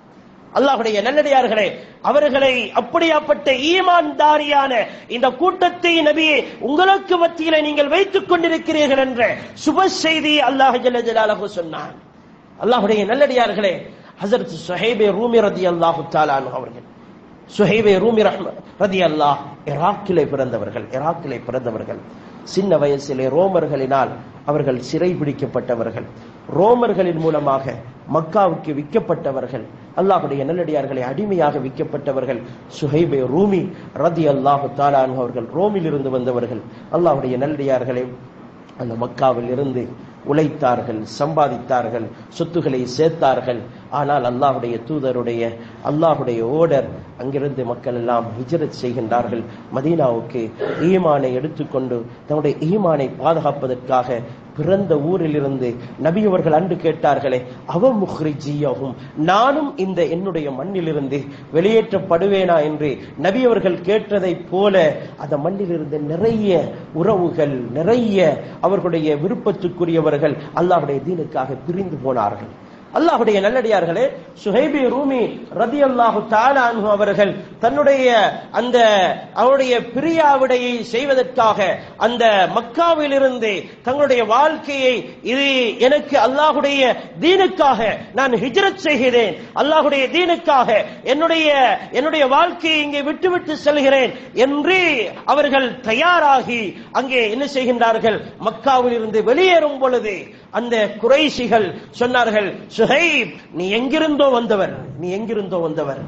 அல்லாஹுடைய நல்லடியார்களே அவர்களை அப்படியாப்பட்ட ஈமான்தாரியான இந்த கூட்டத்தை நபியே உங்களுக்கு மத்தியில நீங்கள் வைத்துக் கொண்டிருக்கிறீர்கள் என்ற சுப செய்தி அல்லாஹ் ஜல்ல ஜலாலஹு சொன்னான் அல்லாஹுடைய நல்லடியார்களே ஹசரத் சுஹைபே ரூமி ரதி அல்லாஹு தாலானு அவர்கள் சுஹைபே ரூமி ரஹ்ம ரதி அல்லாஹ் இராக்கிலே பிறந்தவர்கள் இராக்கிலே பிறந்தவர்கள் சின்ன வயசிலே ரோமர்களினால் அவர்கள் சிறை பிடிக்கப்பட்டவர்கள் ரோமர்களின் மூலமாக மக்காவுக்கு விற்கப்பட்டவர்கள் அல்லாஹுடைய நல்லடியார்களை அடிமையாக விற்கப்பட்டவர்கள் சுஹைபே ரூமி ரதி அல்லாஹு தாலான் அவர்கள் ரோமில் இருந்து வந்தவர்கள் அல்லாஹுடைய நல்லடியார்களை அந்த மக்காவில் இருந்து உழைத்தார்கள் சம்பாதித்தார்கள் சொத்துக்களை சேர்த்தார்கள் ஆனால் அல்லாஹுடைய தூதருடைய அல்லாஹுடைய ஓடர் அங்கிருந்து மக்கள் எல்லாம் ஹிஜரத் செய்கின்றார்கள் மதீனாவுக்கு ஈமானை எடுத்துக்கொண்டு தன்னுடைய ஈமானை பாதுகாப்பதற்காக பிறந்த ஊரிலிருந்து நபி அவர்கள் அன்று கேட்டார்களே அவ முஹ்ரிஜியகும் நானும் இந்த என்னுடைய மண்ணிலிருந்து வெளியேற்றப்படுவேனா என்று நபி அவர்கள் கேட்டதை போல அந்த மண்ணிலிருந்து நிறைய உறவுகள் நிறைய அவர்களுடைய விருப்பத்துக்குரியவர்கள் அல்லாஹ்வுடைய தீனுக்காக பிரிந்து போனார்கள் அல்லாஹுடைய நல்லடியார்களே சுஹைபி ரூமி ரதி அல்லாஹு தாலானு அவர்கள் தன்னுடைய அந்த அவருடைய பிரியாவிடையை செய்வதற்காக அந்த மக்காவிலிருந்து தங்களுடைய வாழ்க்கையை இது எனக்கு அல்லாஹுடைய தீனுக்காக நான் ஹிஜ்ரத் செய்கிறேன் அல்லாஹுடைய தீனுக்காக என்னுடைய என்னுடைய வாழ்க்கையை இங்கே விட்டுவிட்டு செல்கிறேன் என்று அவர்கள் தயாராகி அங்கே என்ன செய்கின்றார்கள் மக்காவில் இருந்து வெளியேறும் பொழுது அந்த குறைஷிகள் சொன்னார்கள் சுஹைப் நீ எங்கிருந்தோ வந்தவர் நீ எங்கிருந்தோ வந்தவர்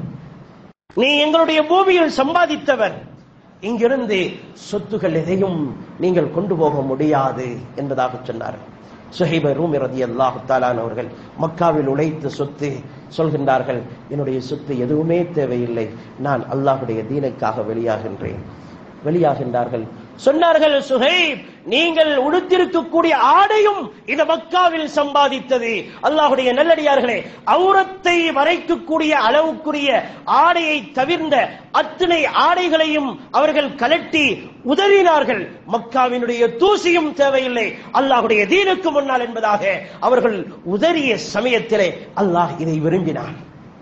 நீ எங்களுடைய பூமியில் சம்பாதித்தவர் இங்கிருந்து சொத்துகள் எதையும் நீங்கள் கொண்டு போக முடியாது என்பதாக சொன்னார்கள் சுஹைப ரூமி ரதி அல்லாஹு தாலான் அவர்கள் மக்காவில் உழைத்த சொத்து சொல்கின்றார்கள் என்னுடைய சொத்து எதுவுமே தேவையில்லை நான் அல்லாஹுடைய தீனுக்காக வெளியாகின்றேன் வெளியாகின்றார்கள் சொன்னார்கள் சுஹைப் நீங்கள் உடுத்திருக்கக்கூடிய ஆடையும் இந்த மக்காவில் சம்பாதித்தது அல்லாஹுடைய நல்லடியார்களே அவுரத்தை வரைக்கக்கூடிய அளவுக்குரிய ஆடையை தவிர்ந்த அத்தனை ஆடைகளையும் அவர்கள் கலட்டி உதறினார்கள் மக்காவினுடைய தூசியும் தேவையில்லை அல்லாஹுடைய தீனுக்கு முன்னால் என்பதாக அவர்கள் உதறிய சமயத்திலே அல்லாஹ் இதை விரும்பினான்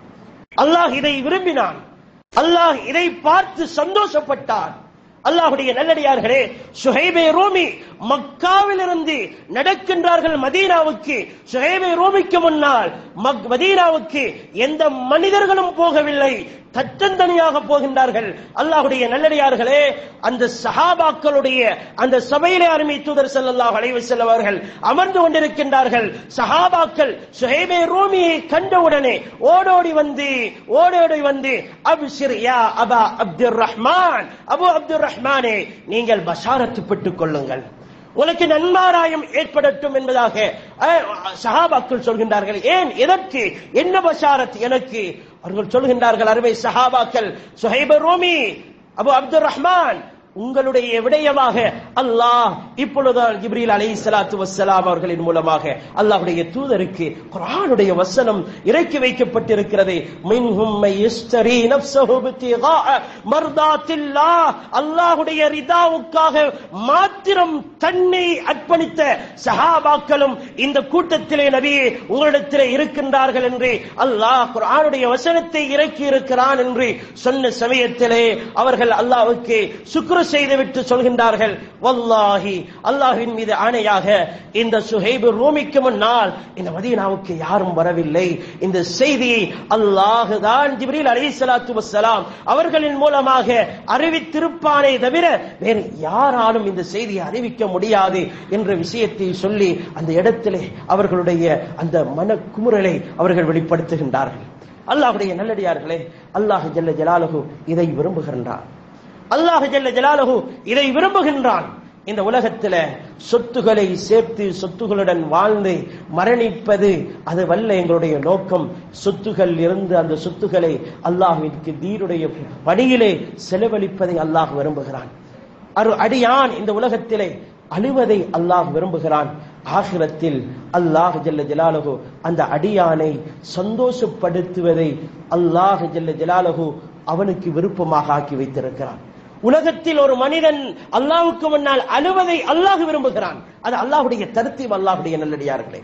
அல்லாஹ் இதை விரும்பினான் அல்லாஹ் இதை பார்த்து சந்தோஷப்பட்டான் அல்லாஹுடைய நல்லடியார்களே சுஹைபே ரோமி மக்காவிலிருந்து நடக்கின்றார்கள் மதீனாவுக்கு சுஹைபே ரோமிக்கு முன்னால் மக்- மதீனாவுக்கு எந்த மனிதர்களும் போகவில்லை தன்னந்தனியாக போகின்றார்கள் அல்லாஹுடைய நல்லடியார்களே அந்த சஹாபாக்களுடைய அந்த சபையிலே அருமை தூதர் ஸல்லல்லாஹு அலைஹி வஸல்லம் அவர்கள் அமர்ந்து கொண்டிருக்கின்றார்கள் சஹாபாக்கள் சுஹைபே ரோமியை கண்டவுடனே ஓடோடி வந்து ஓடோடி வந்து அப்ஷிர் யா அபா அப்துர் ரஹ்மான் அபு அப்துர் ரஹ்மானே நீங்கள் பஷாரத்து பெற்றுக் கொள்ளுங்கள் உனக்கு நன்மாராயம் ஏற்படட்டும் என்பதாக அஹ், சஹாபாக்கள் சொல்கின்றார்கள் ஏன் எதற்கு என்ன பஷாரத் எனக்கு அவர்கள் சொல்கின்றார்கள் அருமை சஹாபாக்கள் சுஹைப ரோமி அபு அப்துர் ரஹ்மான் உங்களுடைய விடயமாக அல்லாஹ் இப்பொழுதுதான் ஜிப்ரீல் அலைஹி ஸலாத்து வஸ்ஸலாம் அவர்களின் மூலமாக அல்லாஹ்வுடைய தூதருக்கு குர்ஆனுடைய வசனம் இறக்கி வைக்கப்பட்டிருக்கிறது மின்ஹும் மை யஸ்தரி நஃப்ஸஹு பித்திகாஅ மர்தாத்தில்லாஹ் அல்லாஹ்வுடைய ரிதாவுக்காக மாத்திரம் தன்னை அர்ப்பணித்த சஹாபாக்களும் இந்த கூட்டத்திலே நபியே உங்களிடத்திலே இருக்கின்றார்கள் என்று அல்லாஹ் குர்ஆனுடைய வசனத்தை இறக்கி இருக்கிறான் என்று சொன்ன சமயத்திலே அவர்கள் அல்லாஹ்வுக்கு சுக்ரு செய்துவிட்டு சொல்கின்றார்கள் வல்லாஹி அல்லாஹ்வின் மீது ஆணையாக இந்த சுஹைபு ரூமிக்கு முன்னால் இந்த மதீனாவுக்கு யாரும் வரவில்லை இந்த செய்தியை அல்லாஹ் தான் ஜிப்ரீல் அலைஹிஸ்ஸலாத்து வஸ்ஸலாம் அவர்களின் மூலமாக அறிவித்திருப்பானே தவிர வேறு யாராலும் இந்த செய்தியை அறிவிக்க முடியாது என்ற விஷயத்தை சொல்லி அந்த இடத்திலே அவர்களுடைய அந்த மன குமுறலை அவர்கள் வெளிப்படுத்துகின்றார்கள் அல்லாஹ்வுடைய நல்லடியார்களே அல்லாஹ் ஜல்ல ஜலாலுஹு இதை விரும்புகின்றான் அல்லாஹ் ஜல்ல ஜலாலுஹு இதை விரும்புகின்றான் இந்த உலகத்துல சொத்துக்களை சேர்த்து சொத்துகளுடன் வாழ்ந்து மரணிப்பது அது வல்ல எங்களுடைய நோக்கம் சொத்துகள் இருந்து அந்த சொத்துக்களை அல்லாஹ்விற்கு தீருடைய பணியிலே செலவழிப்பதை அல்லாஹ் விரும்புகிறான் ஒரு அடியான் இந்த உலகத்திலே அழுவதை அல்லாஹ் விரும்புகிறான் ஆகிரத்தில் அல்லாஹ் ஜல்ல ஜலாலுஹு அந்த அடியானை சந்தோஷப்படுத்துவதை அல்லாஹ் ஜல்ல ஜலாலுஹு அவனுக்கு விருப்பமாக ஆக்கி வைத்திருக்கிறான் உலகத்தில் ஒரு மனிதன் அல்லாஹ்வுக்கு முன்னால் அழுவதை அல்லாஹ் விரும்புகிறான் அது அல்லாஹ்வுடைய தருத்தீப் அல்லாஹ்வுடைய நல்லடியார்களே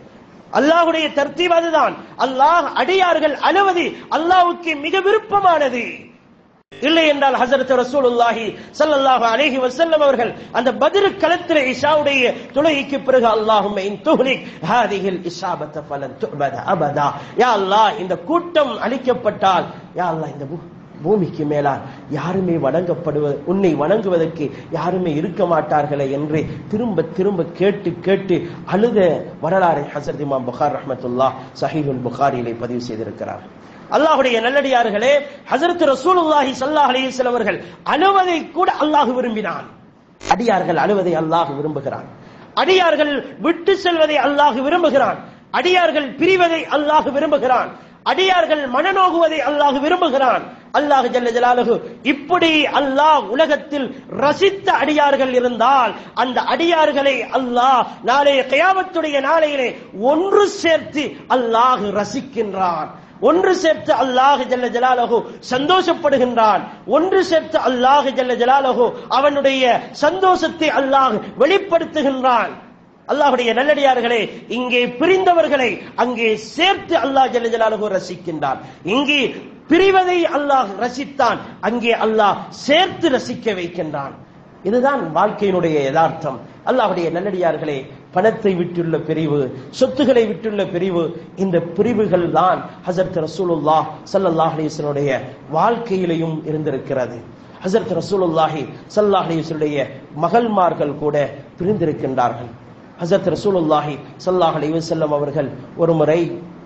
அல்லாஹ்வுடைய தர்த்தீப் அதுதான் அல்லாஹ் அடியார்கள் அழுவது அல்லாஹ்வுக்கு மிக விருப்பமானது இல்லை என்றால் ஹசரத் ரசூலுல்லாஹி ஸல்லல்லாஹு அலைஹி வஸல்லம் அவர்கள் அந்த பத்ர் களத்திலே இஷாவுடைய தொழுகைக்கு பிறகு அல்லாஹும்ம இன் துஹ்லிக் ஹாதிஹில் இஸாபத ஃபலன் துஅபத அபதா யா அல்லாஹ் இந்த கூட்டம் அழிக்கப்பட்டால் யா அல்லாஹ் இந்த பூ- பூமிக்கு மேலால் யாருமே வணங்கப்படுவது உன்னை வணங்குவதற்கு யாருமே இருக்க மாட்டார்களே என்று திரும்ப திரும்ப கேட்டு கேட்டு அழுத வரலாறை ஹசரத் இமாம் புகார் ரஹ்மத்துல்லாஹ் சஹீஹுல் புகாரியிலே பதிவு செய்திருக்கிறார் அல்லாஹ்வுடைய நல்லடியார்களே ஹஜரத் ரசூலுல்லாஹி ஸல்லல்லாஹு அலைஹி வஸல்லம் அவர்கள் அழுவதை கூட அல்லாஹ் விரும்பினான் அடியார்கள் அழுவதை அல்லாஹ் விரும்புகிறான் அடியார்கள் விட்டு செல்வதை அல்லாஹ் விரும்புகிறான் அடியார்கள் பிரிவதை அல்லாஹ் விரும்புகிறான் அடியார்கள் மனநோகுவதை அல்லாஹ் விரும்புகிறான் அல்லாஹ் ஜல்ல ஜலாலுஹு இப்படி அல்லாஹ் உலகத்தில் ரசித்த அடியார்கள் இருந்தால் அந்த அடியார்களை அல்லாஹ் நாளைய கியாமத்துடைய நாளையிலே ஒன்று சேர்த்து அல்லாஹ் ரசிக்கின்றான் ஒன்று சேர்த்து அல்லாஹ் ஜல்ல ஜலாலஹு சந்தோஷப்படுகின்றான் ஒன்று சேர்த்து அல்லாஹ் ஜல்ல ஜலாலஹு அவனுடைய சந்தோஷத்தை அல்லாஹ் வெளிப்படுத்துகின்றான் அல்லாஹ்வுடைய நல்லடியார்களே இங்கே பிரிந்தவர்களை அங்கே சேர்த்து அல்லாஹ் ஜல்ல ஜலாலுஹு ரசிக்கின்றான் இங்கே பிரிவதை அல்லாஹ் ரசித்தான் அங்கே அல்லாஹ் சேர்த்து ரசிக்க வைக்கின்றான் இதுதான் வாழ்க்கையினுடைய யதார்த்தம் அல்லாஹ்வுடைய நல்லடியார்களே பணத்தை விட்டுள்ள பிரிவு சொத்துக்களை விட்டுள்ள பிரிவு இந்த பிரிவுகள் தான் ஹசரத் ரசூலுல்லாஹ் ஸல்லல்லாஹு அலைஹி வஸல்லுடைய வாழ்க்கையிலையும் இருந்திருக்கிறது ஹசரத் ரசூலுல்லாஹி ஸல்லல்லாஹு அலைஹி வஸல்லுடைய மகள்மார்கள் கூட பிரிந்திருக்கின்றார்கள் ஹசரத் ரசூலுல்லாஹி ஸல்லல்லாஹு அலைஹி வஸல்லம் அவர்கள் ஒரு முறை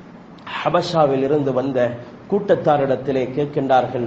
ஹபஷாவில் இருந்து வந்த கூட்டத்தாரிடத்திலே கேட்கின்றார்கள்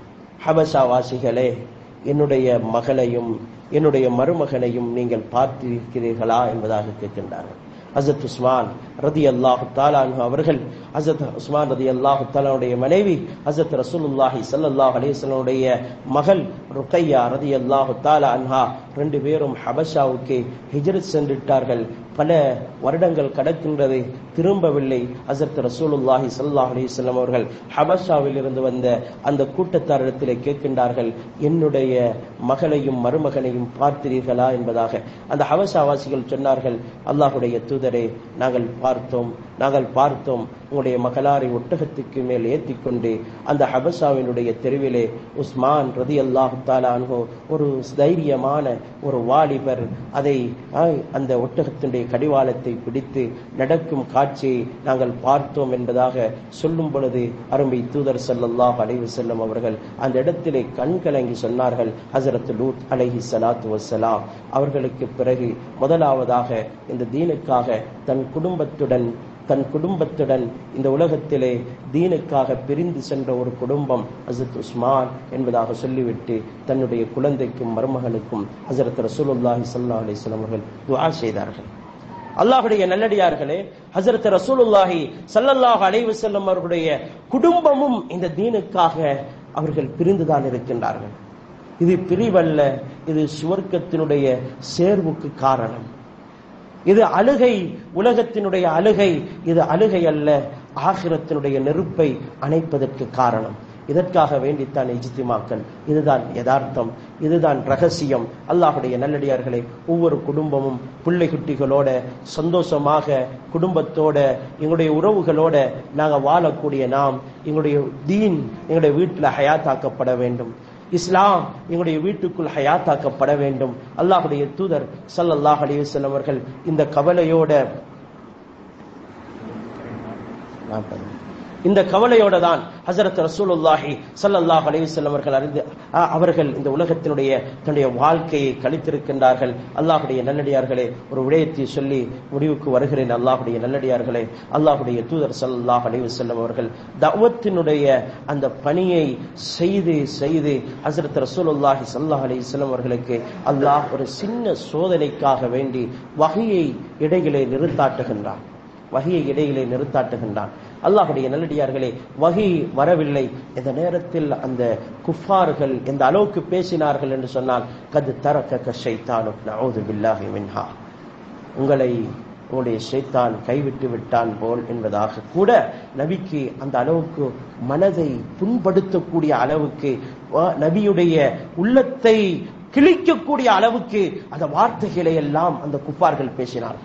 ஹபஷா வாசிகளே என்னுடைய மகளையும் என்னுடைய மருமகனையும் நீங்கள் பார்த்திருக்கிறீர்களா என்பதாக கேட்கின்றார்கள் ஹசரத் உஸ்மான் ரதி அல்லாஹு தாலானு அவர்கள் ஹசரத் உஸ்மான் ரதி அல்லாஹு தாலானுடைய மனைவி ஹசரத் ரசூலுல்லாஹி ஸல்லல்லாஹு அலைஹி வஸல்லுடைய மகள் ருக்கையா ரதி அல்லாஹு தாலா அன்ஹா ரெண்டு பேரும் ஹபஷாவுக்கு ஹிஜ்ரத் சென்றுட்டார்கள் பல வருடங்கள் கடக்கின்றது திரும்பவில்லை ஹசரத் ரசூலுல்லாஹி ஸல்லல்லாஹு அலைஹி வஸல்லம் அவர்கள் ஹபஷாவில் இருந்து வந்த அந்த கூட்டத்தாரிடத்திலே கேட்கின்றார்கள் என்னுடைய மகளையும் மருமகனையும் பார்த்தீர்களா என்பதாக அந்த ஹபஷாவாசிகள் சொன்னார்கள் அல்லாஹ்வுடைய தூதரே நாங்கள் பார்த்தோம் நாங்கள் பார்த்தோம் உங்களுடைய மகளாரை ஒட்டகத்துக்கு மேல் ஏற்றிக்கொண்டு அந்த ஹபஷாவினுடைய தெருவிலே உஸ்மான் ரதி அல்லாஹு தாலான்ஹோ ஒரு தைரியமான ஒரு வாலிபர் அதை ஆய், அந்த ஒட்டகத்தினுடைய கடிவாளத்தை பிடித்து நடக்கும் காட்சியை நாங்கள் பார்த்தோம் என்பதாக சொல்லும் பொழுது அருமை தூதர் ஸல்லல்லாஹு அலைஹி வஸல்லம் அவர்கள் அந்த இடத்திலே கண் கலங்கி சொன்னார்கள் ஹஸரத் லூத் அலைஹி ஸலாத்து வஸ்ஸலாம் அவர்களுக்கு பிறகு முதலாவதாக இந்த தீனுக்காக தன் குடும்பத்துடன் தன் குடும்பத்துடன் இந்த உலகத்திலே தீனுக்காக பிரிந்து சென்ற ஒரு குடும்பம் ஹசரத் உஸ்மான் என்பதாக சொல்லிவிட்டு தன்னுடைய குழந்தைக்கும் மருமகனுக்கும் ஹசரத் ரசூலுல்லாஹி ஸல்லல்லாஹு அலைஹி வஸல்லம் அவர்கள் துஆ செய்தார்கள் அல்லாஹ்வுடைய நல்லடியார்களே ஹசரத் ரசூலுல்லாஹி ஸல்லல்லாஹு அலைஹி வஸல்லம் அவர்களுடைய குடும்பமும் இந்த தீனுக்காக அவர்கள் பிரிந்துதான் இருக்கின்றார்கள் இது பிரிவல்ல இது சுவர்க்கத்தினுடைய சேர்வுக்கு காரணம் இது அழுகை உலகத்தினுடைய அழுகை இது அழுகை அல்ல ஆகிரத்தினுடைய நெருப்பை அணைப்பதற்கு காரணம் இதற்காக வேண்டித்தான் இஜ்திமாக்கள் இதுதான் யதார்த்தம் இதுதான் ரகசியம் அல்லாஹுடைய நல்லடியார்களே ஒவ்வொரு குடும்பமும் பிள்ளை குட்டிகளோட சந்தோஷமாக குடும்பத்தோட எங்களுடைய உறவுகளோட நாங்க வாழக்கூடிய நாம் எங்களுடைய தீன் எங்களுடைய வீட்டில் ஹயாத்தாக்கப்பட வேண்டும் இஸ்லாம் எங்களுடைய வீட்டுக்குள் ஹயாத்தாக்கப்பட வேண்டும் அல்லாஹுடைய தூதர் ஸல்லல்லாஹு அலைஹி வஸல்லம் அவர்கள் இந்த கவலையோட இந்த கவலையோட தான் ஹசரத் ரசூலுல்லாஹி ஸல்லல்லாஹு அலைஹி வஸல்லம் அவர்கள் அறிந்து அ, அவர்கள் இந்த உலகத்தினுடைய தன்னுடைய வாழ்க்கையை கழித்திருக்கின்றார்கள் அல்லாஹ்வுடைய நல்லடியார்களே ஒரு விடயத்தை சொல்லி முடிவுக்கு வருகிறேன் அல்லாஹ்வுடைய நல்லடியார்களே அல்லாஹ்வுடைய தூதர் ஸல்லல்லாஹு அலைஹி வஸல்லம் அவர்கள் தஅவத்தினுடைய அந்த பணியை செய்து செய்து ஹசரத் ரசூலுல்லாஹி ஸல்லல்லாஹு அலைஹி வஸல்லம் அவர்களுக்கு அல்லாஹ் ஒரு சின்ன சோதனைக்காக வேண்டி வகையை இடையிலே நிறுத்தாட்டுகின்றான் வகையை இடையிலே நிறுத்தாட்டுகின்றான் அல்லாஹுடைய நல்லடியார்களே வகை வரவில்லை இந்த நேரத்தில் அந்த குஃபார்கள் எந்த அளவுக்கு பேசினார்கள் என்று சொன்னால் கது தரக்க கஷைத்தானு நவுது பில்லாஹி மின்ஹா உங்களை உங்களுடைய ஷைத்தான் கைவிட்டு விட்டான் போல் என்பதாக கூட நபிக்கு அந்த அளவுக்கு மனதை புண்படுத்தக்கூடிய அளவுக்கு வ- நபியுடைய உள்ளத்தை கிழிக்கக்கூடிய அளவுக்கு அந்த வார்த்தைகளை எல்லாம் அந்த குப்பார்கள் பேசினார்கள்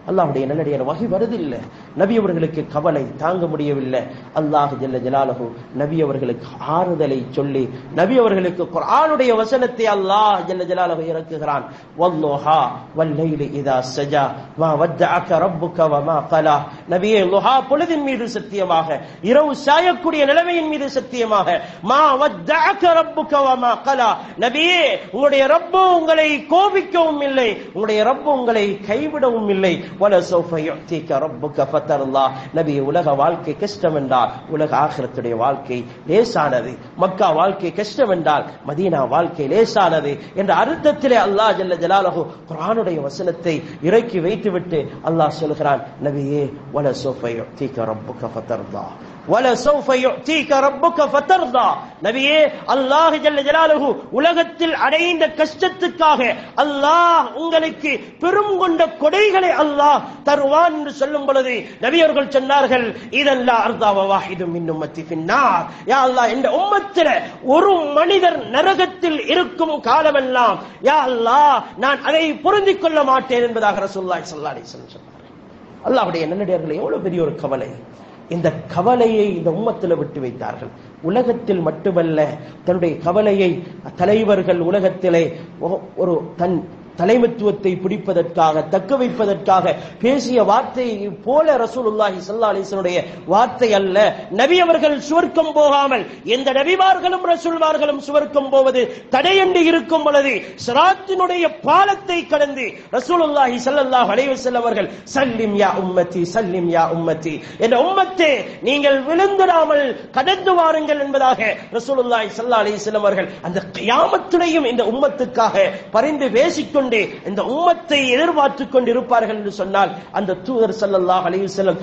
அல்லாஹ்வுடைய நல்லடியான வகை வருதில்லை நபி அவர்களுக்கு கவலை தாங்க முடியவில்லை அல்லாஹ் ஜல்ல ஜலாலஹு நபி அவர்களுக்கு ஆறுதலை சொல்லி நபி அவர்களுக்கு குர்ஆனுடைய வசனத்தை அல்லாஹ் ஜல்ல ஜலாலஹு இறக்குகிறான் வல்லுஹா வல்லைலி இதா சஜா மா வத்தஅக ரப்புக வமா கலா நபியே லுஹா பொழுதின் மீது சத்தியமாக இரவு சாயக்கூடிய நிலைமையின் மீது சத்தியமாக மா வத்தஅக ரப்புக வமா கலா நபியே உங்களுடைய ரப்பு உங்களை கோபிக்கவும் இல்லை உங்களுடைய ரப்பு உங்களை கைவிடவும் இல்லை வல சௌஃப யுஅதிக ரப்புக ஃபதர்லா நபியே உலக வாழ்க்கை கஷ்டம் என்றால் உலக ஆகிரத்துடைய வாழ்க்கை லேசானது மக்கா வாழ்க்கை கஷ்டம் என்றால் மதீனா வாழ்க்கை லேசானது என்ற அர்த்தத்திலே அல்லாஹ் ஜல்ல ஜலாலஹு குர்ஆனுடைய வசனத்தை இறக்கி வைத்துவிட்டு அல்லாஹ் சொல்கிறான் நபியே வல சௌஃப யுஅதிக ரப்புக ஃபதர்லா وَلَسَوْفَ يُعْتِيكَ رَبُّكَ فَتَرْضَى நபியே அல்லாஹ் ஜல்ல ஜலாலுஹு உலகத்தில் அடைந்த கஷ்டத்துக்காக அல்லாஹ் உங்களுக்கு பெரும் கொண்ட கொடைகளை அல்லாஹ் தருவான் என்று சொல்லும் பொழுது நபி அவர்கள் சொன்னார்கள் இதல்லா அர்தாவ வாஹிதும் மின் உம்மத்தி ஃபின்னார் யா அல்லாஹ் இந்த உம்மத்தில ஒரு மனிதர் நரகத்தில் இருக்கும் காலமெல்லாம் யா அல்லாஹ் நான் அதை பொருந்திக் கொள்ள மாட்டேன் என்பதாக ரசூலுல்லாஹி ஸல்லல்லாஹு அலைஹி வஸல்லம் சொன்னார்கள் அல்லாஹ்வுடைய நல்லடியார்களே எவ்வளவு பெரிய ஒரு கவலை இந்த கவலையை இந்த உம்மத்தில் விட்டு வைத்தார்கள் உலகத்தில் மட்டுமல்ல தன்னுடைய கவலையை தலைவர்கள் உலகத்திலே ஒ- ஒரு தன் தலைமைத்துவத்தை பிடிப்பதற்காக தக்க வைப்பதற்காக பேசிய வார்த்தையை போல ரசூலுல்லாஹி ஸல்லல்லாஹு அலைஹி வஸல்லுடைய வார்த்தை அல்ல நபி அவர்கள் சுவர்க்கம் போகாமல் எந்த நபிமார்களும் ரசூல்மார்களும் சுவர்க்கம் போவது தடையண்டு இருக்கும் பொழுது சிராத்தினுடைய பாலத்தை கடந்து ரசூலுல்லாஹி ஸல்லல்லாஹு அலைஹி வஸல்லம் அவர்கள் சல்லிம் யா உம்மத்தி சல்லிம் யா உம்மத்தி என்ற உம்மத்தே நீங்கள் விழுந்துடாமல் கடந்து வாருங்கள் என்பதாக ரசூலுல்லாஹி ஸல்லல்லாஹு அலைஹி வஸல்லம் அவர்கள் அந்த கியாமத்திலையும் இந்த உம்மத்துக்காக பரிந்து பேசிக்கொண்டு இந்த உம்மத்தை எதிர்பார்த்துக் கொண்டிருப்பார்கள் என்று சொன்னால் அந்த தூதர் ஸல்லல்லாஹு அலைஹி வஸல்லம்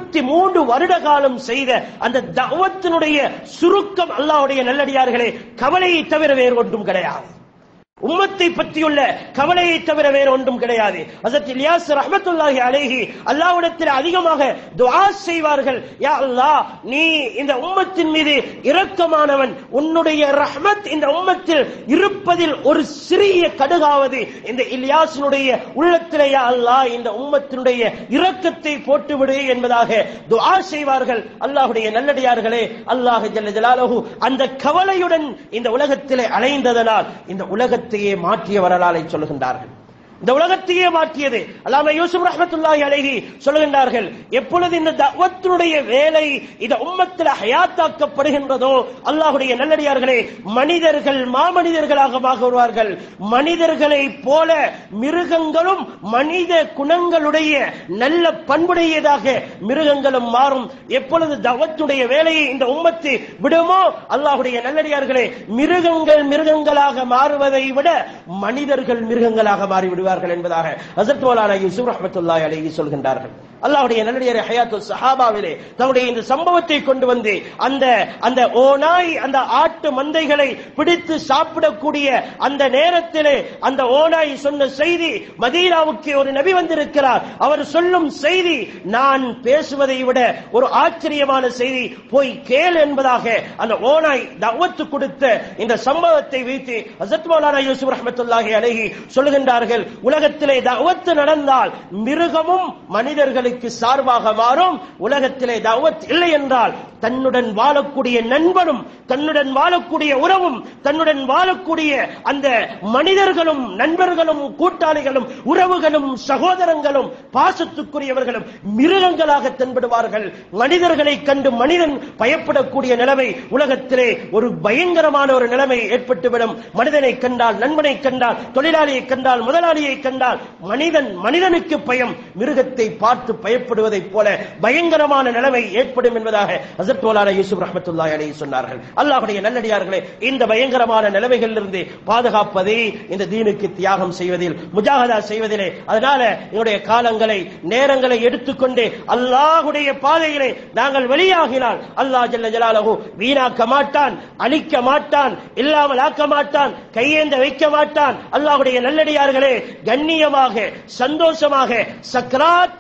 23 வருட காலம் செய்த அந்த தஅவத்தினுடைய சுருக்கம் அல்லாஹ்வுடைய நல்லடியார்களே கவலையை தவிர வேறு ஒன்றும் கிடையாது உம்மத்தை பற்றியுள்ள கவலையை தவிர வேறு ஒன்றும் கிடையாது ஹஸரத் இலியாஸ் ரஹ்மத்துல்லாஹி அலைஹி அல்லாஹ்விடத்தில் அதிகமாக துஆ செய்வார்கள் யா அல்லாஹ் நீ இந்த உம்மத்தின் மீது இரக்கமானவன் உன்னுடைய ரஹ்மத் இந்த உம்மத்தில் இருப்பதில் ஒரு சிறிய கடுகாவது இந்த இலியாஸினுடைய உள்ளத்திலே யா அல்லாஹ் இந்த உம்மத்தினுடைய இரக்கத்தை போட்டுவிடு என்பதாக துஆ செய்வார்கள் அல்லாஹ்வுடைய நல்லடியார்களே அல்லாஹ் ஜல்ல ஜலாலுஹு அந்த கவலையுடன் இந்த உலகத்திலே அலைந்ததனால் இந்த உலகத்தையே மாற்றிய வரலாறை சொல்லுகின்றார்கள் இந்த உலகத்தையே மாற்றியது அல்லாம யூசுப் ரஹ்மத்துல்லாஹி அலைஹி சொல்லுகின்றார்கள் எப்பொழுது இந்த தவத்தினுடைய வேலை இந்த உம்மத்தில் ஹயாத்தாக்கப்படுகின்றதோ அல்லாஹ்வுடைய நல்லடியார்களே மனிதர்கள் மாமனிதர்களாக வருவார்கள் மனிதர்களை போல மிருகங்களும் மனித குணங்களுடைய நல்ல பண்புடையதாக மிருகங்களும் மாறும் எப்பொழுது தவத்துடைய வேலையை இந்த உம்மத்து விடுமோ அல்லாஹ்வுடைய நல்லடியார்களே மிருகங்கள் மிருகங்களாக மாறுவதை விட மனிதர்கள் மிருகங்களாக மாறிவிடுவார்கள் என்பதாக ஹசரத் மௌலானா யூசுப் ரஹ்மத்துல்லாஹி அலைஹி சொல்கின்றார்கள் அல்லாஹ்வுடைய நல்லடியாரை ஹயாத்து சஹாபாவிலே தன்னுடைய இந்த சம்பவத்தை கொண்டு வந்து அந்த அந்த ஓநாய் அந்த ஆட்டு மந்தைகளை பிடித்து சாப்பிடக்கூடிய அந்த நேரத்திலே அந்த ஓநாய் சொன்ன செய்தி மதீனாவுக்கு ஒரு நபி வந்திருக்கிறார் அவர் சொல்லும் செய்தி நான் பேசுவதை விட ஒரு ஆச்சரியமான செய்தி போய் கேள் என்பதாக அந்த ஓநாய் தவத்து கொடுத்த இந்த சம்பவத்தை வைத்து ஹசரத் மௌலானா யூசுப் ரஹ்மத்துல்லாஹி அலைஹி சொல்லுகின்றார்கள் உலகத்திலே தவத்து நடந்தால் மிருகமும் மனிதர்களுக்கு சார்பாக மாறும் உலகத்திலே தவத் இல்லை என்றால் தன்னுடன் வாழக்கூடிய நண்பனும் தன்னுடன் வாழக்கூடிய உறவும் தன்னுடன் வாழக்கூடிய அந்த மனிதர்களும் நண்பர்களும் கூட்டாளிகளும் உறவுகளும் சகோதரங்களும் பாசத்துக்குரியவர்களும் மிருகங்களாக தென்படுவார்கள் மனிதர்களை கண்டு மனிதன் பயப்படக்கூடிய நிலைமை உலகத்திலே ஒரு பயங்கரமான ஒரு நிலைமை ஏற்பட்டுவிடும் மனிதனை கண்டால் நண்பனை கண்டால் தொழிலாளியை கண்டால் முதலாளியை கண்டால் மனிதன் மனிதனுக்கு பயம் மிருகத்தை பார்த்து பயப்படுவதைப் போல பயங்கரமான நிலைமை ஏற்படும் என்பதாக ஹசரத் மௌலானா யூசுப் ரஹ்மத்துல்லாஹி அலைஹி சொன்னார்கள் அல்லாஹ்வுடைய நல்லடியார்களே இந்த பயங்கரமான நிலைமைகளிலிருந்து பாதுகாப்பதை இந்த தீனுக்கு தியாகம் செய்வதில் முஜாஹதா செய்வதிலே அதனால என்னுடைய காலங்களை நேரங்களை எடுத்துக்கொண்டு அல்லாஹ்வுடைய பாதையிலே நாங்கள் வெளியாகினால் அல்லாஹ் ஜல்ல ஜலாலஹு வீணாக்க மாட்டான் அழிக்க மாட்டான் இல்லாமல் ஆக்க மாட்டான் கையேந்த வைக்க மாட்டான் அல்லாஹ்வுடைய நல்லடியார்களே கண்ணியமாக சந்தோஷமாக சக்கராத்தை அல்லாஹ்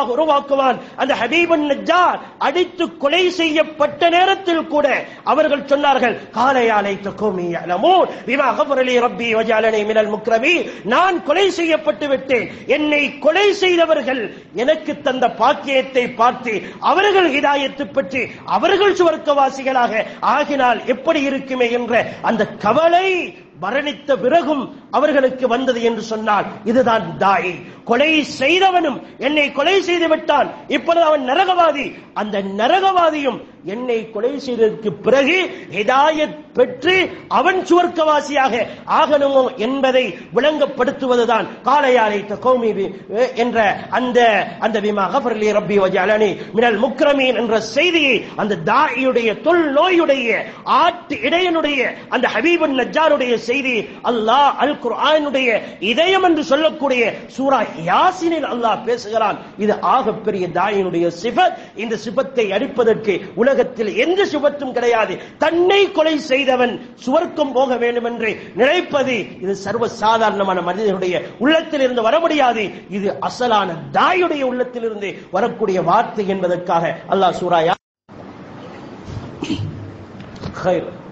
அல்லாஹ் உருவாக்குவான் அந்த ஹபீபன் நஜ்ஜார் அடித்து கொலை செய்யப்பட்ட நேரத்தில் கூட அவர்கள் சொன்னார்கள் காலையாலை தக்கோமி அலமூன் விமா கபரலி ரப்பி வஜாலனை மினல் முக்ரமி நான் கொலை செய்யப்பட்டு விட்டேன் என்னை கொலை செய்தவர்கள் எனக்கு தந்த பாக்கியத்தை பார்த்து அவர்கள் ஹிதாயத்து பெற்று அவர்கள் சுவர்க்கவாசிகளாக ஆகினால் எப்படி இருக்குமே என்ற அந்த கவலை மரணித்த பிறகும் அவர்களுக்கு வந்தது என்று சொன்னால் இதுதான் தாய் கொலை செய்தவனும் என்னை கொலை செய்து விட்டான் இப்பொழுது அவன் நரகவாதி அந்த நரகவாதியும் என்னை கொலை செய்ததற்கு பிறகு ஹிதாயத் பெற்று அவன் சுவர்க்கவாசியாக ஆகணுமோ என்பதை விளங்கப்படுத்துவதுதான் காலையாலை கௌமி என்ற அந்த அந்த விமா கஃபர்லி ரப்பி வஜாலனி மினல் முக்ரமீன் என்ற செய்தியை அந்த தாயியுடைய தொல் நோயுடைய ஆட்டு இடையனுடைய அந்த ஹபீபன் நஜ்ஜாருடைய செய்தி அல்லாஹ் அல் குர்ஆனுடைய இதயம் என்று சொல்லக்கூடிய சூரா யாசினில் அல்லாஹ் பேசுகிறான் இது ஆகப்பெரிய தாயினுடைய சிபத் இந்த சிபத்தை அடிப்பதற்கு உலகத்தில் எந்த சிபத்தும் கிடையாது தன்னை கொலை செய்தவன் சுவர்க்கம் போக வேண்டும் என்று நினைப்பது இது சர்வ சாதாரணமான மனிதனுடைய உள்ளத்தில் இருந்து வர முடியாது இது அசலான தாயுடைய உள்ளத்தில் இருந்து வரக்கூடிய வார்த்தை என்பதற்காக அல்லாஹ் சூரா யா- خير